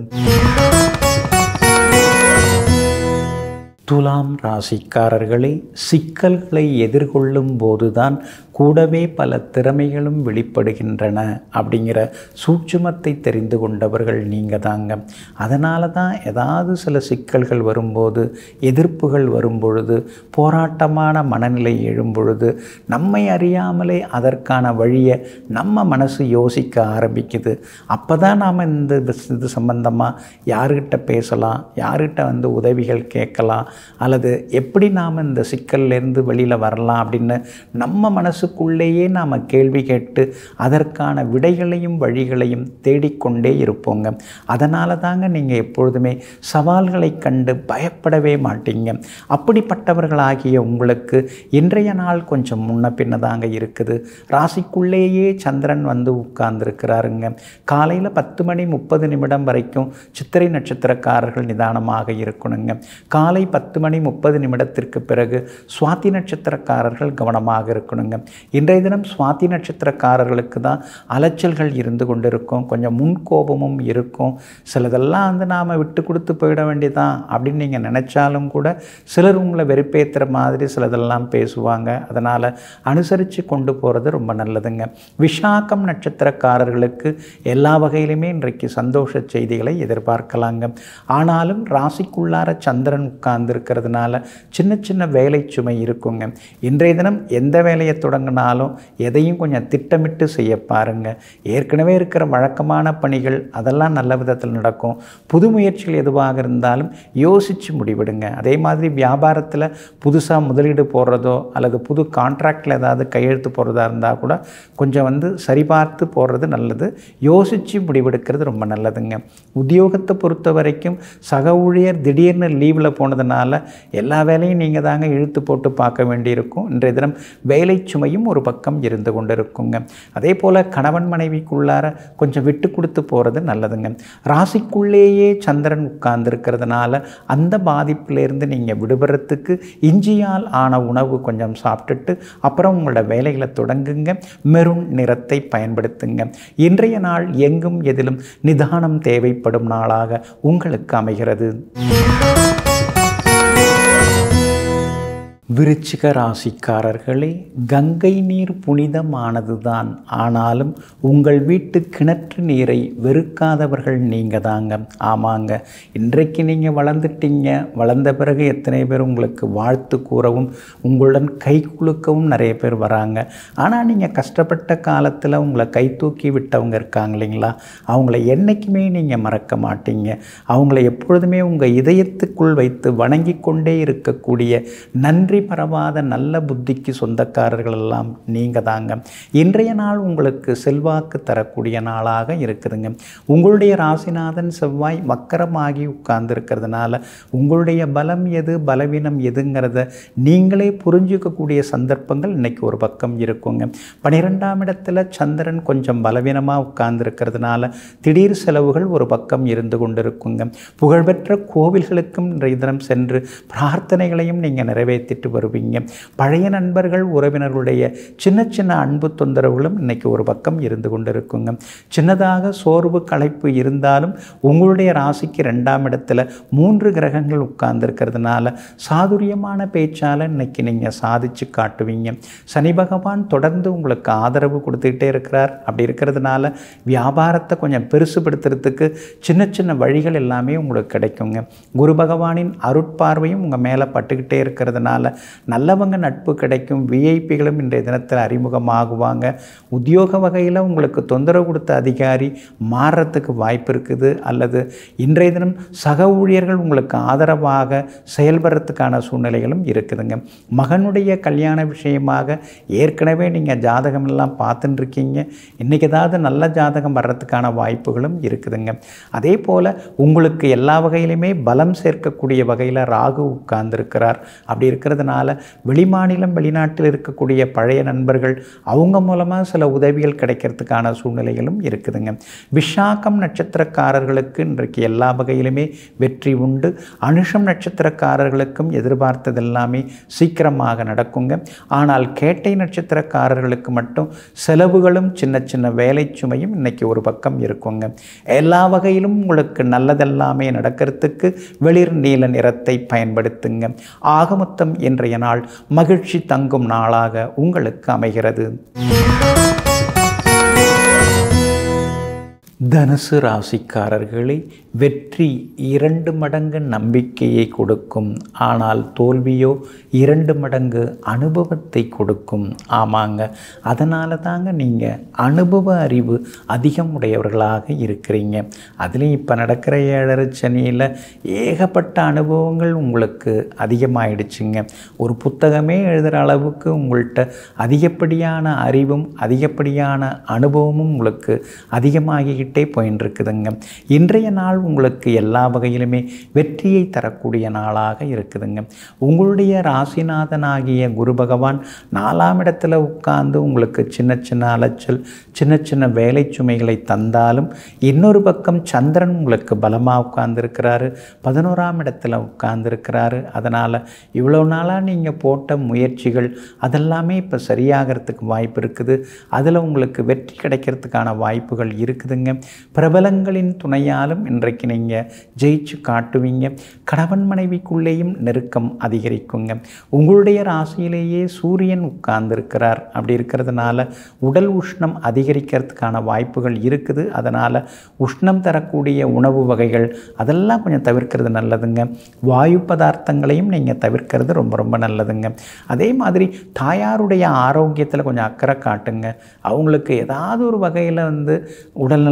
[SPEAKER 1] துலாம் ராசிக்காரர்களே சிக்கல்களை எதிர்கொள்ளும் போதுதான் கூடவே பல திறமைகளும் வெளிப்படுகின்றன அப்படிங்கிற சூட்சுமத்தை தெரிந்து கொண்டவர்கள் நீங்கள் தாங்க அதனால தான் ஏதாவது சில சிக்கல்கள் வரும்போது எதிர்ப்புகள் வரும்பொழுது போராட்டமான மனநிலை எழும்பொழுது நம்மை அறியாமலே அதற்கான வழியை நம்ம மனசு யோசிக்க ஆரம்பிக்குது அப்போ தான் நாம் இந்த பிஸ்- இது சம்பந்தமாக யார்கிட்ட பேசலாம் யார்கிட்ட வந்து உதவிகள் கேட்கலாம் அல்லது எப்படி நாம் இந்த சிக்கல்லேருந்து வெளியில் வரலாம் அப்படின்னு நம்ம மனசுக்குள்ளேயே நாம் கேள்வி கேட்டு அதற்கான விடைகளையும் வழிகளையும் தேடிக்கொண்டே இருப்போங்க அதனால தாங்க நீங்கள் எப்பொழுதுமே சவால்களை கண்டு பயப்படவே மாட்டீங்க அப்படிப்பட்டவர்களாகிய உங்களுக்கு இன்றைய நாள் கொஞ்சம் முன்ன பின்ன தாங்க இருக்குது ராசிக்குள்ளேயே சந்திரன் வந்து உட்கார்ந்துருக்கிறாருங்க காலையில் பத்து மணி முப்பது நிமிடம் வரைக்கும் சித்திரை நட்சத்திரக்காரர்கள் நிதானமாக இருக்கணுங்க காலை பத்து மணி முப்பது நிமிடத்திற்கு பிறகு சுவாதி நட்சத்திரக்காரர்கள் கவனமாக இருக்கணுங்க இன்றைய தினம் சுவாதி நட்சத்திரக்காரர்களுக்கு தான் அலைச்சல்கள் இருந்து கொண்டிருக்கும் கொஞ்சம் முன்கோபமும் இருக்கும் சிலதெல்லாம் வந்து நாம் விட்டு கொடுத்து போயிட வேண்டியதான் அப்படின்னு நீங்கள் நினச்சாலும் கூட சிலர் உங்களை வெறுப்பேற்றுற மாதிரி சிலதெல்லாம் பேசுவாங்க அதனால் அனுசரித்து கொண்டு போகிறது ரொம்ப நல்லதுங்க விஷாக்கம் நட்சத்திரக்காரர்களுக்கு எல்லா வகையிலுமே இன்றைக்கு சந்தோஷ செய்திகளை எதிர்பார்க்கலாங்க ஆனாலும் ராசிக்குள்ளார சந்திரன் உட்கார்ந்துருக்கிறதுனால சின்ன சின்ன வேலை சுமை இருக்குங்க இன்றைய தினம் எந்த வேலையை தொடங்கினாலும் எதையும் கொஞ்சம் திட்டமிட்டு செய்ய பாருங்க ஏற்கனவே இருக்கிற வழக்கமான பணிகள் அதெல்லாம் நல்ல விதத்தில் நடக்கும் புது முயற்சிகள் எதுவாக இருந்தாலும் யோசித்து முடிவிடுங்க அதே மாதிரி வியாபாரத்தில் புதுசாக முதலீடு போடுறதோ அல்லது புது கான்ட்ராக்டில் ஏதாவது கையெழுத்து போடுறதா இருந்தால் கூட கொஞ்சம் வந்து சரிபார்த்து போடுறது நல்லது யோசித்து முடிவெடுக்கிறது ரொம்ப நல்லதுங்க உத்தியோகத்தை பொறுத்த வரைக்கும் சக ஊழியர் திடீர்னு லீவில் போனதுனால எல்லா வேலையும் நீங்கள் தாங்க இழுத்து போட்டு பார்க்க வேண்டியிருக்கும் இன்றைய தினம் வேலை சுமை பார்வையும் ஒரு பக்கம் இருந்து கொண்டிருக்குங்க அதே போல் கணவன் மனைவிக்குள்ளார கொஞ்சம் விட்டு கொடுத்து போகிறது நல்லதுங்க ராசிக்குள்ளேயே சந்திரன் உட்கார்ந்துருக்கிறதுனால அந்த பாதிப்பிலேருந்து நீங்கள் விடுபடுறதுக்கு இஞ்சியால் ஆன உணவு கொஞ்சம் சாப்பிட்டுட்டு அப்புறம் உங்களோட வேலைகளை தொடங்குங்க மெருண் நிறத்தை பயன்படுத்துங்க இன்றைய நாள் எங்கும் எதிலும் நிதானம் தேவைப்படும் நாளாக உங்களுக்கு அமைகிறது விருச்சிக ராசிக்காரர்களே கங்கை நீர் புனிதமானதுதான் ஆனாலும் உங்கள் வீட்டு கிணற்று நீரை வெறுக்காதவர்கள் நீங்கள் தாங்க ஆமாங்க இன்றைக்கு நீங்கள் வளர்ந்துட்டீங்க வளர்ந்த பிறகு எத்தனை பேர் உங்களுக்கு வாழ்த்து கூறவும் உங்களுடன் கை குலுக்கவும் நிறைய பேர் வராங்க ஆனால் நீங்கள் கஷ்டப்பட்ட காலத்தில் உங்களை கை தூக்கி விட்டவங்க இருக்காங்க இல்லைங்களா அவங்கள என்றைக்குமே நீங்கள் மறக்க மாட்டீங்க அவங்கள எப்பொழுதுமே உங்கள் இதயத்துக்குள் வைத்து வணங்கி கொண்டே இருக்கக்கூடிய நன்றி பரவாத நல்ல புத்திக்கு சொந்தக்காரர்கள் எல்லாம் நீங்கள் தாங்க இன்றைய நாள் உங்களுக்கு செல்வாக்கு தரக்கூடிய நாளாக இருக்குதுங்க உங்களுடைய ராசிநாதன் செவ்வாய் வக்கரமாகி உட்கார்ந்துருக்கிறதுனால உங்களுடைய பலம் எது பலவீனம் எதுங்கிறத நீங்களே புரிஞ்சுக்கக்கூடிய சந்தர்ப்பங்கள் இன்னைக்கு ஒரு பக்கம் இருக்குங்க பனிரெண்டாம் இடத்துல சந்திரன் கொஞ்சம் பலவீனமாக உட்கார்ந்துருக்கிறதுனால திடீர் செலவுகள் ஒரு பக்கம் இருந்து கொண்டிருக்குங்க புகழ்பெற்ற கோவில்களுக்கும் இன்றைய தினம் சென்று பிரார்த்தனைகளையும் நீங்கள் நிறைவேற்றிட்டு வருவீங்க பழைய நண்பர்கள் உறவினர்களுடைய சின்ன சின்ன அன்பு தொந்தரவுகளும் இன்னைக்கு ஒரு பக்கம் இருந்து கொண்டிருக்குங்க சின்னதாக சோர்வு களைப்பு இருந்தாலும் உங்களுடைய ராசிக்கு ரெண்டாம் இடத்துல மூன்று கிரகங்கள் உட்கார்ந்துருக்கிறதுனால சாதுரியமான பேச்சால் இன்னைக்கு நீங்கள் சாதிச்சு காட்டுவீங்க சனி பகவான் தொடர்ந்து உங்களுக்கு ஆதரவு கொடுத்துக்கிட்டே இருக்கிறார் அப்படி இருக்கிறதுனால வியாபாரத்தை கொஞ்சம் பெருசுபடுத்துறதுக்கு சின்ன சின்ன வழிகள் எல்லாமே உங்களுக்கு கிடைக்குங்க குரு பகவானின் அருட்பார்வையும் உங்கள் மேலே பட்டுக்கிட்டே இருக்கிறதுனால நல்லவங்க நட்பு கிடைக்கும் விஐபிகளும் இன்றைய தினத்தில் அறிமுகமாகுவாங்க உத்தியோக வகையில் உங்களுக்கு தொந்தரவு கொடுத்த அதிகாரி மாறுறதுக்கு வாய்ப்பு இருக்குது அல்லது இன்றைய தினம் சக ஊழியர்கள் உங்களுக்கு ஆதரவாக செயல்படுறதுக்கான சூழ்நிலைகளும் இருக்குதுங்க மகனுடைய கல்யாண விஷயமாக ஏற்கனவே நீங்கள் ஜாதகம் எல்லாம் பார்த்துட்டு இருக்கீங்க இன்றைக்கி ஏதாவது நல்ல ஜாதகம் வர்றதுக்கான வாய்ப்புகளும் இருக்குதுங்க அதே போல் உங்களுக்கு எல்லா வகையிலுமே பலம் சேர்க்கக்கூடிய வகையில் ராகு உட்கார்ந்துருக்கிறார் அப்படி இருக்கிறதுனால வெளிமாநிலம் வெளிநாட்டில் இருக்கக்கூடிய பழைய நண்பர்கள் அவங்க மூலமாக சில உதவிகள் கிடைக்கிறதுக்கான சூழ்நிலைகளும் இருக்குதுங்க விஷாகம் நட்சத்திரக்காரர்களுக்கு இன்றைக்கு எல்லா வகையிலுமே வெற்றி உண்டு அனுஷம் நட்சத்திரக்காரர்களுக்கும் எதிர்பார்த்தது எல்லாமே சீக்கிரமாக நடக்குங்க ஆனால் கேட்டை நட்சத்திரக்காரர்களுக்கு மட்டும் செலவுகளும் சின்ன சின்ன வேலை சுமையும் இன்னைக்கு ஒரு பக்கம் இருக்குங்க எல்லா வகையிலும் உங்களுக்கு நல்லதெல்லாமே நடக்கிறதுக்கு வெளிர் நீல நிறத்தை பயன்படுத்துங்க ஆகமொத்தம் இன்றைய நாள் மகிழ்ச்சி தங்கும் நாளாக உங்களுக்கு அமைகிறது தனுசு ராசிக்காரர்களே வெற்றி இரண்டு மடங்கு நம்பிக்கையை கொடுக்கும் ஆனால் தோல்வியோ இரண்டு மடங்கு அனுபவத்தை கொடுக்கும் ஆமாங்க அதனால தாங்க நீங்கள் அனுபவ அறிவு அதிகம் உடையவர்களாக இருக்கிறீங்க அதுலேயும் இப்போ நடக்கிற ஏழரை சனியில் ஏகப்பட்ட அனுபவங்கள் உங்களுக்கு அதிகமாயிடுச்சுங்க ஒரு புத்தகமே எழுதுகிற அளவுக்கு உங்கள்கிட்ட அதிகப்படியான அறிவும் அதிகப்படியான அனுபவமும் உங்களுக்கு அதிகமாகிக்கிட்டே போயின்னு இருக்குதுங்க இன்றைய நாள் உங்களுக்கு எல்லா வகையிலுமே வெற்றியை தரக்கூடிய நாளாக இருக்குதுங்க உங்களுடைய ராசிநாதனாகிய குரு பகவான் நாலாம் இடத்துல உட்கார்ந்து உங்களுக்கு சின்ன சின்ன அலைச்சல் சின்ன சின்ன வேலை சுமைகளை தந்தாலும் இன்னொரு பக்கம் சந்திரன் உங்களுக்கு பலமாக உட்கார்ந்துருக்கிறாரு பதினோராம் இடத்துல உட்கார்ந்துருக்கிறாரு அதனால் இவ்வளோ நாளாக நீங்கள் போட்ட முயற்சிகள் அதெல்லாமே இப்போ சரியாகிறதுக்கு வாய்ப்பு இருக்குது அதில் உங்களுக்கு வெற்றி கிடைக்கிறதுக்கான வாய்ப்புகள் இருக்குதுங்க பிரபலங்களின் துணையாலும் இன்றைக்கு நீங்கள் ஜெயிச்சு காட்டுவீங்க கணவன் மனைவிக்குள்ளேயும் நெருக்கம் அதிகரிக்குங்க உங்களுடைய ராசியிலேயே சூரியன் உட்கார்ந்துருக்கிறார் அப்படி இருக்கிறதுனால உடல் உஷ்ணம் அதிகரிக்கிறதுக்கான வாய்ப்புகள் இருக்குது அதனால் உஷ்ணம் தரக்கூடிய உணவு வகைகள் அதெல்லாம் கொஞ்சம் தவிர்க்கிறது நல்லதுங்க வாயு பதார்த்தங்களையும் நீங்கள் தவிர்க்கிறது ரொம்ப ரொம்ப நல்லதுங்க அதே மாதிரி தாயாருடைய ஆரோக்கியத்தில் கொஞ்சம் அக்கறை காட்டுங்க அவங்களுக்கு ஏதாவது ஒரு வகையில் வந்து உடல்நல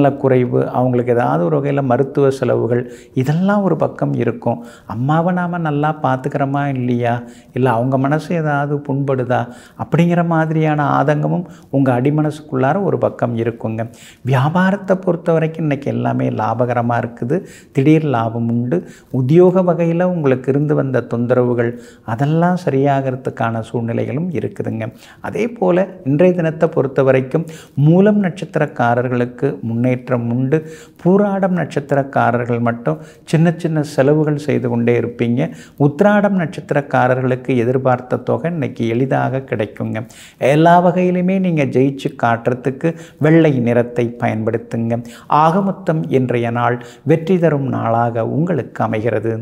[SPEAKER 1] உடல்நலக்குறைவு அவங்களுக்கு ஏதாவது ஒரு வகையில் மருத்துவ செலவுகள் இதெல்லாம் ஒரு பக்கம் இருக்கும் அம்மாவை நாம் நல்லா பார்த்துக்கிறோமா இல்லையா இல்லை அவங்க மனசு ஏதாவது புண்படுதா அப்படிங்கிற மாதிரியான ஆதங்கமும் உங்கள் அடிமனசுக்குள்ளார ஒரு பக்கம் இருக்குங்க வியாபாரத்தை பொறுத்த வரைக்கும் இன்றைக்கி எல்லாமே லாபகரமாக இருக்குது திடீர் லாபம் உண்டு உத்தியோக வகையில் உங்களுக்கு இருந்து வந்த தொந்தரவுகள் அதெல்லாம் சரியாகிறதுக்கான சூழ்நிலைகளும் இருக்குதுங்க அதே போல் இன்றைய தினத்தை பொறுத்த வரைக்கும் மூலம் நட்சத்திரக்காரர்களுக்கு முன்னேற்றம் உண்டு பூராடம் நட்சத்திரக்காரர்கள் மட்டும் சின்ன சின்ன செலவுகள் செய்து கொண்டே இருப்பீங்க உத்ராடம் நட்சத்திரக்காரர்களுக்கு எதிர்பார்த்த தொகை இன்னைக்கு எளிதாக கிடைக்குங்க எல்லா வகையிலுமே நீங்கள் ஜெயிச்சு காட்டுறதுக்கு வெள்ளை நிறத்தை பயன்படுத்துங்க ஆகமொத்தம் இன்றைய நாள் வெற்றி தரும் நாளாக உங்களுக்கு அமைகிறது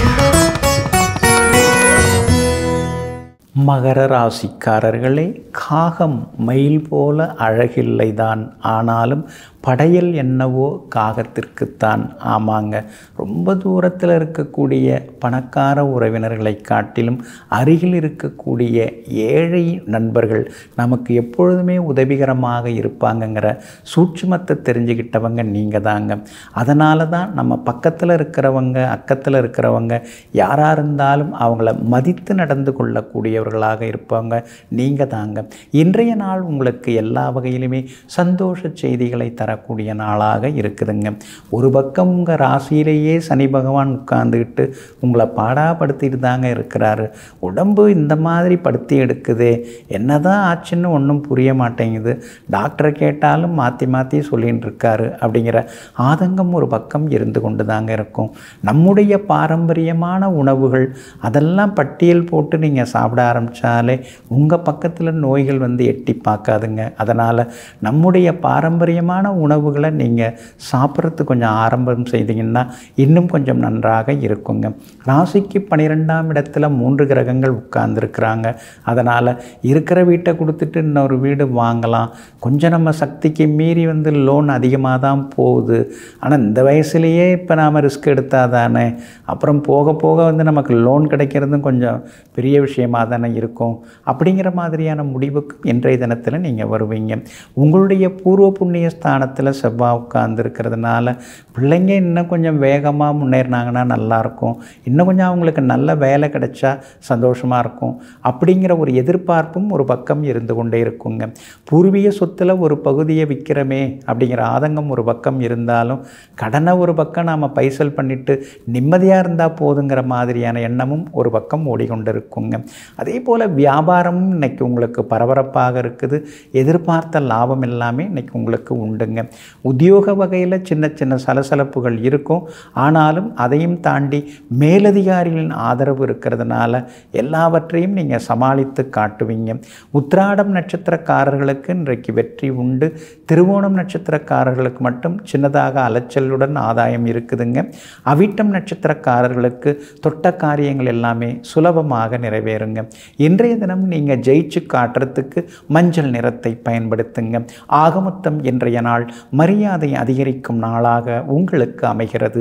[SPEAKER 1] மகர ராசிக்காரர்களே காகம் மயில் போல அழகில்லைதான் ஆனாலும் படையல் என்னவோ காகத்திற்குத்தான் ஆமாங்க ரொம்ப தூரத்தில் இருக்கக்கூடிய பணக்கார உறவினர்களை காட்டிலும் அருகில் இருக்கக்கூடிய ஏழை நண்பர்கள் நமக்கு எப்பொழுதுமே உதவிகரமாக இருப்பாங்கங்கிற சூட்சுமத்தை தெரிஞ்சுக்கிட்டவங்க நீங்கள் தாங்க அதனால தான் நம்ம பக்கத்தில் இருக்கிறவங்க அக்கத்தில் இருக்கிறவங்க யாராக இருந்தாலும் அவங்கள மதித்து நடந்து கொள்ளக்கூடியவர்களாக இருப்பாங்க நீங்கள் தாங்க இன்றைய நாள் உங்களுக்கு எல்லா வகையிலுமே சந்தோஷ செய்திகளை தரக்கூடிய நாளாக இருக்குதுங்க ஒரு பக்கம் உங்கள் ராசியிலேயே சனி பகவான் உட்கார்ந்துக்கிட்டு உங்களை பாடாப்படுத்திட்டு தாங்க இருக்கிறாரு உடம்பு இந்த மாதிரி படுத்தி எடுக்குதே என்னதான் ஆச்சுன்னு ஒன்றும் புரிய மாட்டேங்குது டாக்டரை கேட்டாலும் மாற்றி மாற்றி சொல்லின்னு இருக்காரு அப்படிங்கிற ஆதங்கம் ஒரு பக்கம் இருந்து கொண்டு தாங்க இருக்கும் நம்முடைய பாரம்பரியமான உணவுகள் அதெல்லாம் பட்டியல் போட்டு நீங்கள் சாப்பிட ஆரம்பித்தாலே உங்கள் பக்கத்தில் நோய்கள் வந்து எட்டி பார்க்காதுங்க அதனால் நம்முடைய பாரம்பரியமான உணவுகளை நீங்கள் சாப்பிட்றதுக்கு கொஞ்சம் ஆரம்பம் செய்தீங்கன்னா இன்னும் கொஞ்சம் நன்றாக இருக்குங்க ராசிக்கு பன்னிரெண்டாம் இடத்துல மூன்று கிரகங்கள் உட்கார்ந்துருக்குறாங்க அதனால் இருக்கிற வீட்டை கொடுத்துட்டு இன்னொரு வீடு வாங்கலாம் கொஞ்சம் நம்ம சக்திக்கு மீறி வந்து லோன் அதிகமாக தான் போகுது ஆனால் இந்த வயசுலேயே இப்போ நாம் ரிஸ்க் எடுத்தால் தானே அப்புறம் போக போக வந்து நமக்கு லோன் கிடைக்கிறதும் கொஞ்சம் பெரிய விஷயமாக தானே இருக்கும் அப்படிங்கிற மாதிரியான முடிவுக்கு இன்றைய தினத்தில் நீங்கள் வருவீங்க உங்களுடைய பூர்வ புண்ணிய ஸ்தானத்தில் செவ்வாய் உட்கார்ந்துருக்கிறதுனால பிள்ளைங்க இன்னும் கொஞ்சம் வேகமாக முன்னேறினாங்கன்னா நல்லாயிருக்கும் இன்னும் கொஞ்சம் அவங்களுக்கு நல்ல வேலை கிடைச்சா சந்தோஷமாக இருக்கும் அப்படிங்கிற ஒரு எதிர்பார்ப்பும் ஒரு பக்கம் இருந்து கொண்டே இருக்குங்க பூர்வீக சொத்தில் ஒரு பகுதியை விற்கிறமே அப்படிங்கிற ஆதங்கம் ஒரு பக்கம் இருந்தாலும் கடனை ஒரு பக்கம் நாம் பைசல் பண்ணிட்டு நிம்மதியாக இருந்தால் போதுங்கிற மாதிரியான எண்ணமும் ஒரு பக்கம் ஓடிக்கொண்டு இருக்குங்க அதே போல் வியாபாரமும் இன்னைக்கு உங்களுக்கு பரபரப்பாக இருக்குது எதிர்பார்த்த லாபம் எல்லாமே இன்னைக்கு உங்களுக்கு உண்டுங்க உத்தியோக வகையில் சின்ன சின்ன சலசலப்புகள் இருக்கும் ஆனாலும் அதையும் தாண்டி மேலதிகாரிகளின் ஆதரவு இருக்கிறதுனால எல்லாவற்றையும் நீங்கள் சமாளித்து காட்டுவீங்க உத்ராடம் நட்சத்திரக்காரர்களுக்கு இன்றைக்கு வெற்றி உண்டு திருவோணம் நட்சத்திரக்காரர்களுக்கு மட்டும் சின்னதாக அலைச்சலுடன் ஆதாயம் இருக்குதுங்க அவிட்டம் நட்சத்திரக்காரர்களுக்கு தொட்ட காரியங்கள் எல்லாமே சுலபமாக நிறைவேறுங்க இன்றைய தினம் நீங்கள் ஜெயிச்சு காட்டுறதுக்கு மஞ்சள் நிறத்தை பயன்படுத்துங்க ஆகமொத்தம் இன்றைய நாள் மரியாதை அதிகரிக்கும் நாளாக உங்களுக்கு அமைகிறது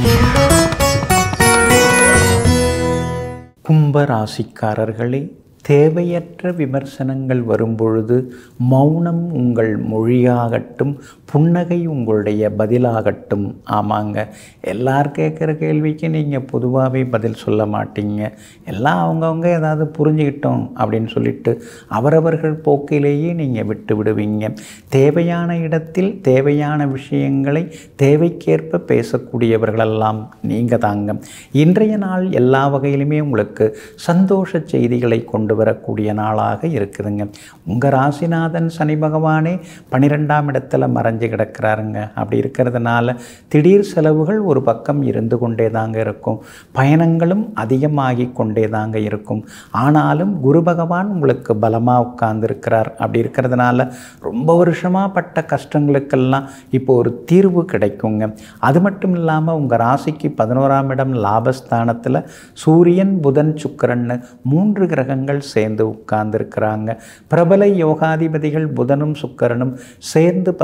[SPEAKER 1] கும்பராசிக்காரர்களே தேவையற்ற விமர்சனங்கள் வரும்பொழுது மௌனம் உங்கள் மொழியாகட்டும் புன்னகை உங்களுடைய பதிலாகட்டும் ஆமாங்க எல்லார் கேட்குற கேள்விக்கு நீங்கள் பொதுவாகவே பதில் சொல்ல மாட்டீங்க எல்லாம் அவங்கவுங்க ஏதாவது புரிஞ்சுக்கிட்டோம் அப்படின்னு சொல்லிட்டு அவரவர்கள் போக்கிலேயே நீங்கள் விட்டு விடுவீங்க தேவையான இடத்தில் தேவையான விஷயங்களை தேவைக்கேற்ப பேசக்கூடியவர்களெல்லாம் நீங்கள் தாங்க இன்றைய நாள் எல்லா வகையிலுமே உங்களுக்கு சந்தோஷ செய்திகளை கொண்டு வரக்கூடிய நாளாக இருக்குதுங்க உங்கள் ராசிநாதன் சனி பகவானே பன்னிரெண்டாம் இடத்துல மறைஞ்சு கிடக்கிறாருங்க அப்படி இருக்கிறதுனால திடீர் செலவுகள் ஒரு பக்கம் இருந்து கொண்டே தாங்க இருக்கும் பயணங்களும் அதிகமாகி கொண்டே தாங்க இருக்கும் ஆனாலும் குரு பகவான் உங்களுக்கு பலமாக உட்கார்ந்துருக்கிறார் அப்படி இருக்கிறதுனால ரொம்ப வருஷமாக பட்ட கஷ்டங்களுக்கெல்லாம் இப்போ ஒரு தீர்வு கிடைக்குங்க அது மட்டும் இல்லாமல் உங்கள் ராசிக்கு பதினோராம் இடம் லாபஸ்தானத்தில் சூரியன் புதன் சுக்கிரன்னு மூன்று கிரகங்கள் சேர்ந்து உட்கார்ந்துருக்கிறாங்க பிரபல யோகாதிபதிகள் புதனும் சுக்கிரனும் சேர்ந்து பதினோராம்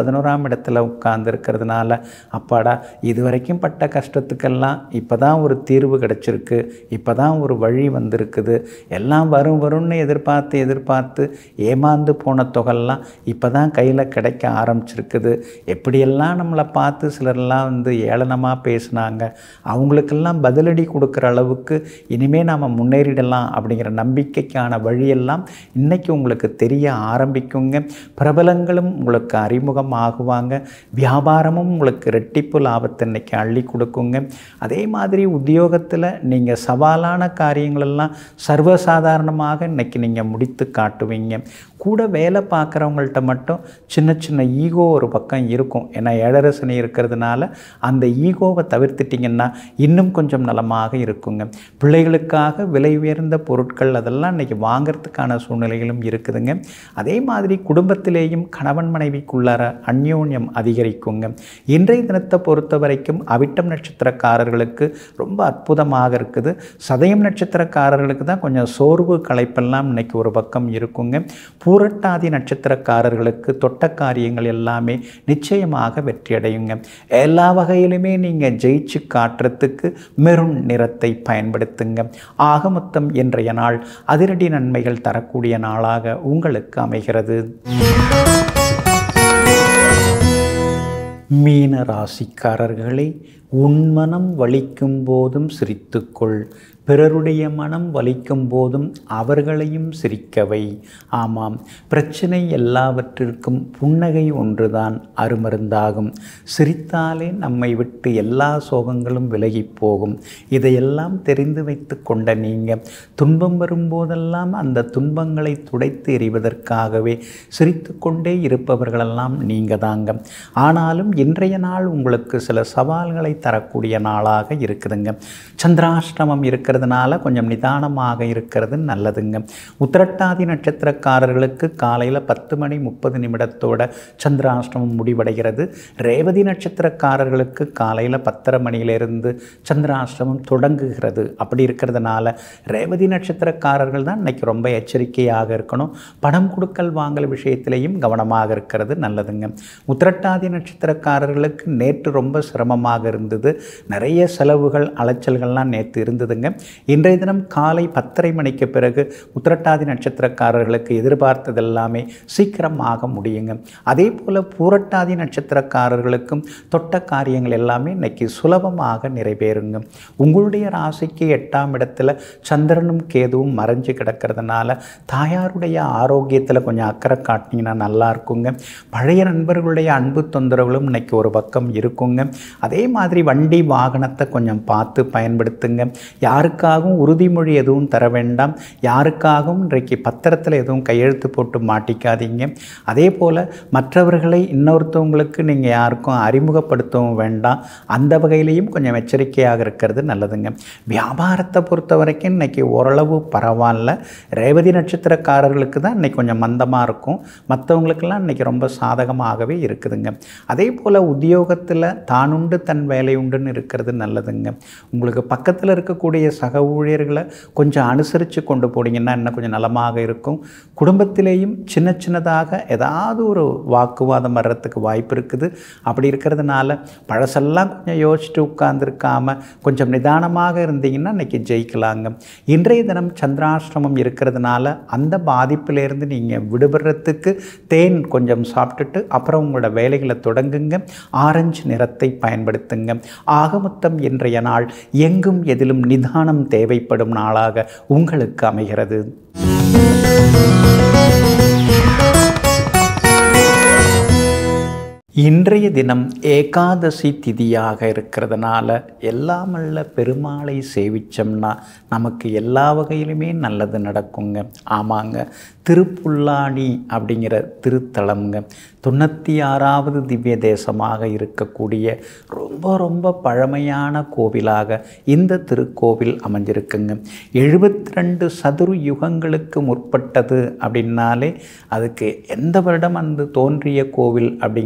[SPEAKER 1] இடத்துல உட்கார்ந்து இருக்கிறதுனால அப்பாடா இது வரைக்கும் பட்ட கஷ்டத்துக்கெல்லாம் இப்போ தான் ஒரு தீர்வு கிடச்சிருக்கு இப்போ தான் ஒரு வழி வந்திருக்குது எல்லாம் வரும் வரும்னு எதிர்பார்த்து எதிர்பார்த்து ஏமாந்து போன தொகைலாம் இப்போ தான் கையில் கிடைக்க ஆரம்பிச்சிருக்குது எப்படியெல்லாம் நம்மளை பார்த்து சிலர்லாம் வந்து ஏளனமாக பேசுனாங்க அவங்களுக்கெல்லாம் பதிலடி கொடுக்குற அளவுக்கு இனிமேல் நாம் முன்னேறிடலாம் அப்படிங்கிற நம்பிக்கைக்கான வழியெல்லாம் இன்றைக்கி உங்களுக்கு தெரிய ஆரம்பிக்குங்க பிரபலங்களும் உங்களுக்கு அறிமுகம் ஆகுவாங்க வியாபாரமும் உங்களுக்கு ரெட்டிப்பு லாபத்தை இன்னைக்கு அள்ளி கொடுக்குங்க அதே மாதிரி உத்தியோகத்தில் நீங்கள் சவாலான காரியங்களெல்லாம் சர்வசாதாரணமாக இன்னைக்கு நீங்கள் முடித்து காட்டுவீங்க கூட வேலை பார்க்குறவங்கள்ட்ட மட்டும் சின்ன சின்ன ஈகோ ஒரு பக்கம் இருக்கும் ஏன்னா ஏழரசனி இருக்கிறதுனால அந்த ஈகோவை தவிர்த்துட்டிங்கன்னா இன்னும் கொஞ்சம் நலமாக இருக்குங்க பிள்ளைகளுக்காக விலை உயர்ந்த பொருட்கள் அதெல்லாம் இன்றைக்கி வாங்கிறதுக்கான சூழ்நிலைகளும் இருக்குதுங்க அதே மாதிரி குடும்பத்திலேயும் கணவன் மனைவிக்குள்ளார அந்யோன்யம் அதிகரிக்குங்க இன்றைய தினத்தை பொறுத்த வரைக்கும் அவிட்டம் நட்சத்திரக்காரர்களுக்கு ரொம்ப அற்புதமாக இருக்குது சதயம் நட்சத்திரக்காரர்களுக்கு தான் கொஞ்சம் சோர்வு களைப்பெல்லாம் இன்னைக்கு ஒரு பக்கம் இருக்குங்க பூரட்டாதி நட்சத்திரக்காரர்களுக்கு தொட்ட காரியங்கள் எல்லாமே நிச்சயமாக வெற்றியடையுங்க எல்லா வகையிலுமே நீங்கள் ஜெயிச்சு காட்டுறதுக்கு மெருண் நிறத்தை பயன்படுத்துங்க ஆக மொத்தம் இன்றைய நாள் அதிரடி நன்மைகள் தரக்கூடிய நாளாக உங்களுக்கு அமைகிறது மீன ராசிக்காரர்களே உன் மனம் வலிக்கும் போதும் சிரித்துக்கொள் பிறருடைய மனம் வலிக்கும் போதும் அவர்களையும் சிரிக்கவை ஆமாம் பிரச்சனை எல்லாவற்றிற்கும் புன்னகை ஒன்றுதான் அருமருந்தாகும் சிரித்தாலே நம்மை விட்டு எல்லா சோகங்களும் விலகி போகும் இதையெல்லாம் தெரிந்து வைத்து கொண்ட நீங்கள் துன்பம் வரும்போதெல்லாம் அந்த துன்பங்களை துடைத்து எறிவதற்காகவே சிரித்து கொண்டே இருப்பவர்களெல்லாம் நீங்கள் தாங்க ஆனாலும் இன்றைய நாள் உங்களுக்கு சில சவால்களை தரக்கூடிய நாளாக இருக்குதுங்க சந்திராஷ்டமம் இருக்கிறதுனால கொஞ்சம் நிதானமாக இருக்கிறது நல்லதுங்க உத்திரட்டாதி நட்சத்திரக்காரர்களுக்கு காலையில் பத்து மணி முப்பது நிமிடத்தோட சந்திராஷ்டமம் முடிவடைகிறது ரேவதி நட்சத்திரக்காரர்களுக்கு காலையில் பத்தரை மணியிலிருந்து சந்திராஷ்டமம் தொடங்குகிறது அப்படி இருக்கிறதுனால ரேவதி நட்சத்திரக்காரர்கள் தான் இன்னைக்கு ரொம்ப எச்சரிக்கையாக இருக்கணும் பணம் கொடுக்கல் வாங்கல் விஷயத்திலையும் கவனமாக இருக்கிறது நல்லதுங்க உத்திரட்டாதி நட்சத்திரக்காரர்களுக்கு நேற்று ரொம்ப சிரமமாக இருந்தது நிறைய செலவுகள் அலைச்சல்கள்லாம் நேற்று இருந்ததுங்க இன்றைய தினம் காலை பத்தரை மணிக்கு பிறகு உத்திரட்டாதி நட்சத்திரக்காரர்களுக்கு எதிர்பார்த்ததெல்லாமே சீக்கிரமாக முடியுங்க அதே போல் பூரட்டாதி நட்சத்திரக்காரர்களுக்கும் தொட்ட காரியங்கள் எல்லாமே இன்னைக்கு சுலபமாக நிறைவேறுங்க உங்களுடைய ராசிக்கு எட்டாம் இடத்துல சந்திரனும் கேதுவும் மறைஞ்சு கிடக்கிறதுனால தாயாருடைய ஆரோக்கியத்தில் கொஞ்சம் அக்கறை காட்டினீங்கன்னா நல்லா இருக்குங்க பழைய நண்பர்களுடைய அன்பு தொந்தரவுகளும் இன்னைக்கு ஒரு பக்கம் இருக்குங்க அதே மாதிரி வண்டி வாகனத்தை கொஞ்சம் பார்த்து பயன்படுத்துங்க யாருக்காகவும் உறுதிமொழி எதுவும் தர வேண்டாம் யாருக்காகவும் இன்றைக்கு பத்திரத்தில் எதுவும் கையெழுத்து போட்டு மாட்டிக்காதீங்க அதே போல் மற்றவர்களை இன்னொருத்தவங்களுக்கு நீங்கள் யாருக்கும் அறிமுகப்படுத்தவும் வேண்டாம் அந்த வகையிலையும் கொஞ்சம் எச்சரிக்கையாக இருக்கிறது நல்லதுங்க வியாபாரத்தை பொறுத்த வரைக்கும் இன்றைக்கி ஓரளவு பரவாயில்ல ரேவதி நட்சத்திரக்காரர்களுக்கு தான் இன்றைக்கி கொஞ்சம் மந்தமாக இருக்கும் மற்றவங்களுக்கெல்லாம் இன்றைக்கி ரொம்ப சாதகமாகவே இருக்குதுங்க அதே போல் உத்தியோகத்தில் தானுண்டு தன் வேலை உண்டுன்னு இருக்கிறது நல்லதுங்க உங்களுக்கு பக்கத்தில் இருக்கக்கூடிய சக ஊழியர்களை கொஞ்சம் அனுசரித்து கொண்டு போனீங்கன்னா இன்னும் கொஞ்சம் நலமாக இருக்கும் குடும்பத்திலேயும் சின்ன சின்னதாக ஏதாவது ஒரு வாக்குவாதம் வர்றதுக்கு வாய்ப்பு இருக்குது அப்படி இருக்கிறதுனால பழசெல்லாம் கொஞ்சம் யோசிச்சுட்டு உட்கார்ந்துருக்காம கொஞ்சம் நிதானமாக இருந்தீங்கன்னா இன்றைக்கி ஜெயிக்கலாங்க இன்றைய தினம் சந்திராஷ்டிரமம் இருக்கிறதுனால அந்த பாதிப்பிலேருந்து நீங்கள் விடுபடுறதுக்கு தேன் கொஞ்சம் சாப்பிட்டுட்டு அப்புறம் உங்களோட வேலைகளை தொடங்குங்க ஆரஞ்சு நிறத்தை பயன்படுத்துங்க ஆகமொத்தம் இன்றைய நாள் எங்கும் எதிலும் நிதானம் தேவைப்படும் நாளாக உங்களுக்கு அமைகிறது இன்றைய தினம் ஏகாதசி திதியாக இருக்கிறதுனால எல்லாமல்ல பெருமாளை சேவிச்சோம்னா நமக்கு எல்லா வகையிலுமே நல்லது நடக்குங்க ஆமாங்க திருப்புல்லாணி அப்படிங்கிற திருத்தலம்ங்க தொண்ணூற்றி ஆறாவது திவ்ய தேசமாக இருக்கக்கூடிய ரொம்ப ரொம்ப பழமையான கோவிலாக இந்த திருக்கோவில் அமைஞ்சிருக்குங்க எழுபத்தி ரெண்டு சதுரு யுகங்களுக்கு முற்பட்டது அப்படின்னாலே அதுக்கு எந்த வருடம் அந்த தோன்றிய கோவில் அப்படிங்கிறது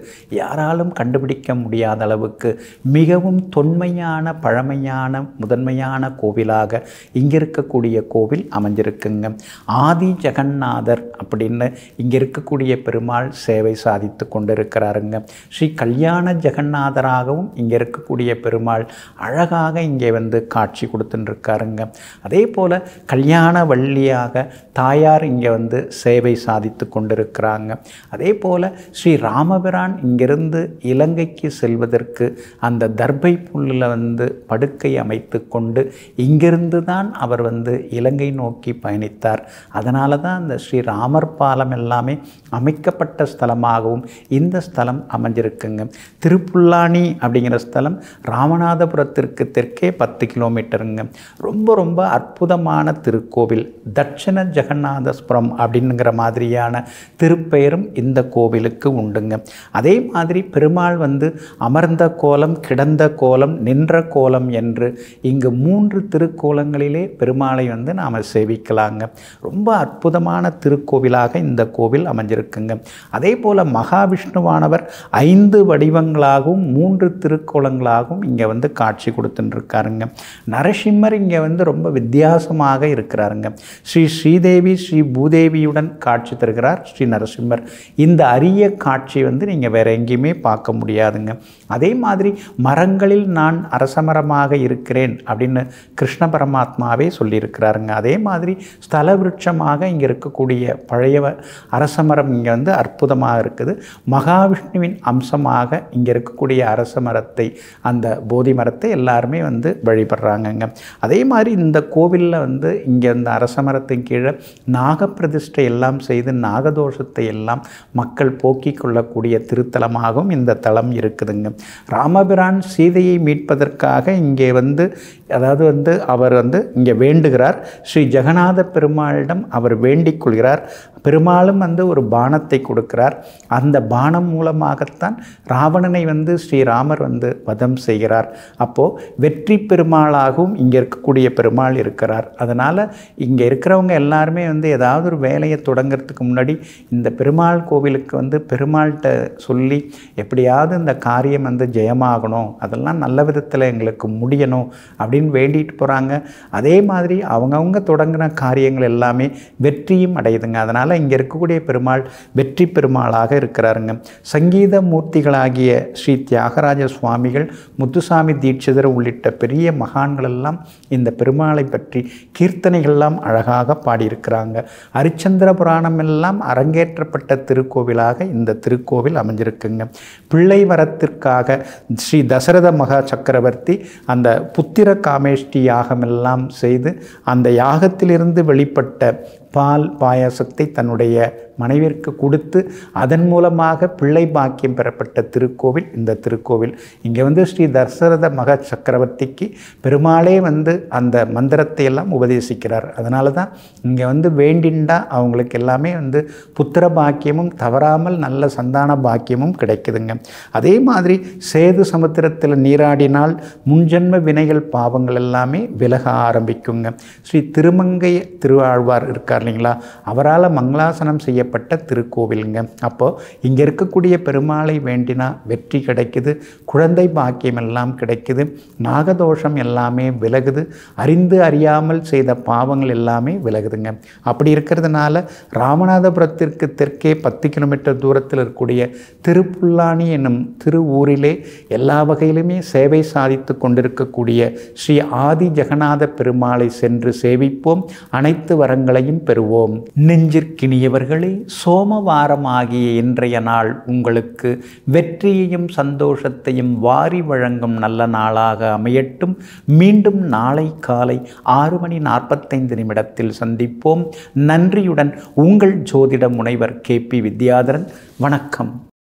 [SPEAKER 1] யாராலும் கண்டுபிடிக்க முடியாத அளவுக்கு மிகவும் தொன்மையான பழமையான முதன்மையான கோவிலாக இங்கே இருக்கக்கூடிய கோவில் அமைஞ்சிருக்குங்க ஆதி ஜெகநாதர் அப்படின்னு இங்கே இருக்கக்கூடிய பெருமாள் சேவை சாதித்து கொண்டிருக்கிறாருங்க ஸ்ரீ கல்யாண ஜெகநாதராகவும் இங்கே இருக்கக்கூடிய பெருமாள் அழகாக இங்கே வந்து காட்சி கொடுத்துட்டுருக்காருங்க அதே போல் கல்யாண வள்ளியாக தாயார் இங்கே வந்து சேவை சாதித்து கொண்டிருக்கிறாங்க அதே போல் ஸ்ரீ ராமபிரான் இங்கிருந்து இலங்கைக்கு செல்வதற்கு அந்த தர்பை புல்லில் வந்து படுக்கை அமைத்து கொண்டு இங்கிருந்து தான் அவர் வந்து இலங்கை நோக்கி பயணித்தார் அதனால தான் அந்த ஸ்ரீ ராமர் பாலம் எல்லாமே அமைக்கப்பட்ட ஸ்தலமாகவும் இந்த ஸ்தலம் அமைஞ்சிருக்குங்க திருப்புல்லானி அப்படிங்கிற ஸ்தலம் ராமநாதபுரத்திற்கு தெற்கே பத்து கிலோமீட்டருங்க ரொம்ப ரொம்ப அற்புதமான திருக்கோவில் தட்சிண ஜெகநாதஸ்புரம் அப்படிங்கிற மாதிரியான திருப்பெயரும் இந்த கோவிலுக்கு உண்டுங்க அதே மாதிரி பெருமாள் வந்து அமர்ந்த கோலம் கிடந்த கோலம் நின்ற கோலம் என்று இங்கு மூன்று திருக்கோலங்களிலே பெருமாளை வந்து நாம் சேவிக்கலாங்க ரொம்ப அற்புதமான திருக்கோவிலாக இந்த கோவில் அமைஞ்சிருக்குங்க அதே போல் மகாவிஷ்ணுவானவர் ஐந்து வடிவங்களாகவும் மூன்று திருக்கோலங்களாகவும் இங்கே வந்து காட்சி கொடுத்துட்டுருக்காருங்க நரசிம்மர் இங்கே வந்து ரொம்ப வித்தியாசமாக இருக்கிறாருங்க ஸ்ரீ ஸ்ரீதேவி ஸ்ரீ பூதேவியுடன் காட்சி தருகிறார் ஸ்ரீ நரசிம்மர் இந்த அரிய காட்சி வந்து நீங்கள் வேற எங்கேயுமே பார்க்க முடியாதுங்க அதே மாதிரி மரங்களில் நான் அரசமரமாக இருக்கிறேன் அப்படின்னு கிருஷ்ண பரமாத்மாவே சொல்லியிருக்கிறாருங்க அதே மாதிரி ஸ்தல விருட்சமாக இங்கே இருக்கக்கூடிய பழைய அரசமரம் இங்கே வந்து அற்புதமாக இருக்குது மகாவிஷ்ணுவின் அம்சமாக இங்கே இருக்கக்கூடிய அரச மரத்தை அந்த போதி மரத்தை எல்லாருமே வந்து வழிபடுறாங்கங்க அதே மாதிரி இந்த கோவிலில் வந்து இங்கே இந்த அரச மரத்தின் கீழே நாகப்பிரதிஷ்டை எல்லாம் செய்து நாகதோஷத்தை எல்லாம் மக்கள் போக்கிக் கொள்ளக்கூடிய திருத்தலமாகவும் இந்த தலம் இருக்குதுங்க ராமபிரான் சீதையை மீட்பதற்காக இங்கே வந்து அதாவது வந்து அவர் வந்து இங்கே வேண்டுகிறார் ஸ்ரீ ஜெகநாத பெருமாளிடம் அவர் வேண்டிக் கொள்கிறார் பெருமாளும் வந்து ஒரு பானத்தை கொடுக்கிறார் அந்த பானம் மூலமாகத்தான் ராவணனை வந்து ஸ்ரீராமர் வந்து வதம் செய்கிறார் அப்போது வெற்றி பெருமாளாகவும் இங்கே இருக்கக்கூடிய பெருமாள் இருக்கிறார் அதனால் இங்கே இருக்கிறவங்க எல்லாருமே வந்து ஏதாவது ஒரு வேலையை தொடங்கிறதுக்கு முன்னாடி இந்த பெருமாள் கோவிலுக்கு வந்து பெருமாள்கிட்ட சொல்லி எப்படியாவது இந்த காரியம் வந்து ஜெயமாகணும் அதெல்லாம் நல்ல விதத்தில் எங்களுக்கு முடியணும் அப்படின்னு வேண்டிட்டு போகிறாங்க அதே மாதிரி அவங்கவுங்க தொடங்கின காரியங்கள் எல்லாமே வெற்றியும் அடையுதுங்க அதனால் இங்கே இருக்கக்கூடிய பெருமாள் வெற்றி பெருமாளாக இருக்கிறாருங்க சங்கீத மூர்த்திகளாகிய ஸ்ரீ தியாகராஜ சுவாமிகள் முத்துசாமி தீட்சிதர் உள்ளிட்ட பெரிய மகான்கள் எல்லாம் இந்த பெருமாளை பற்றி கீர்த்தனைகள்லாம் அழகாக பாடியிருக்கிறாங்க ஹரிச்சந்திர புராணம் எல்லாம் அரங்கேற்றப்பட்ட திருக்கோவிலாக இந்த திருக்கோவில் அமைஞ்சிருக்குங்க பிள்ளை வரத்திற்காக ஸ்ரீ தசரத மகா சக்கரவர்த்தி அந்த புத்திர காமேஷ்டி யாகமெல்லாம் செய்து அந்த யாகத்திலிருந்து வெளிப்பட்ட பால் பாயாசத்தை தன்னுடைய மனைவிற்கு கொடுத்து அதன் மூலமாக பிள்ளை பாக்கியம் பெறப்பட்ட திருக்கோவில் இந்த திருக்கோவில் இங்கே வந்து ஸ்ரீ தசரத மக சக்கரவர்த்திக்கு பெருமாளே வந்து அந்த மந்திரத்தை எல்லாம் உபதேசிக்கிறார் அதனால தான் இங்கே வந்து வேண்டிண்டா அவங்களுக்கு எல்லாமே வந்து புத்திர பாக்கியமும் தவறாமல் நல்ல சந்தான பாக்கியமும் கிடைக்குதுங்க அதே மாதிரி சேது சமுத்திரத்தில் நீராடினால் முன்ஜென்ம வினைகள் பாவங்கள் எல்லாமே விலக ஆரம்பிக்குங்க ஸ்ரீ திருமங்கை திருவாழ்வார் இருக்கார் இல்லைங்களா அவரால் மங்களாசனம் செய்யப்பட்ட திருக்கோவிலுங்க அப்போது இங்கே இருக்கக்கூடிய பெருமாளை வேண்டினா வெற்றி கிடைக்குது குழந்தை பாக்கியம் எல்லாம் கிடைக்குது நாகதோஷம் எல்லாமே விலகுது அறிந்து அறியாமல் செய்த பாவங்கள் எல்லாமே விலகுதுங்க அப்படி இருக்கிறதுனால ராமநாதபுரத்திற்கு தெற்கே பத்து கிலோமீட்டர் தூரத்தில் இருக்கக்கூடிய திருப்புல்லானி என்னும் திரு ஊரிலே எல்லா வகையிலுமே சேவை சாதித்து கொண்டிருக்கக்கூடிய ஸ்ரீ ஆதி ஜெகநாத பெருமாளை சென்று சேவிப்போம் அனைத்து வரங்களையும் பெறுவோம் நெஞ்சிற்கினியவர்களே சோமவாரமாகிய இன்றைய நாள் உங்களுக்கு வெற்றியையும் சந்தோஷத்தையும் வாரி வழங்கும் நல்ல நாளாக அமையட்டும் மீண்டும் நாளை காலை ஆறு மணி நாற்பத்தைந்து நிமிடத்தில் சந்திப்போம் நன்றியுடன் உங்கள் ஜோதிட முனைவர் கே பி வித்யாதரன் வணக்கம்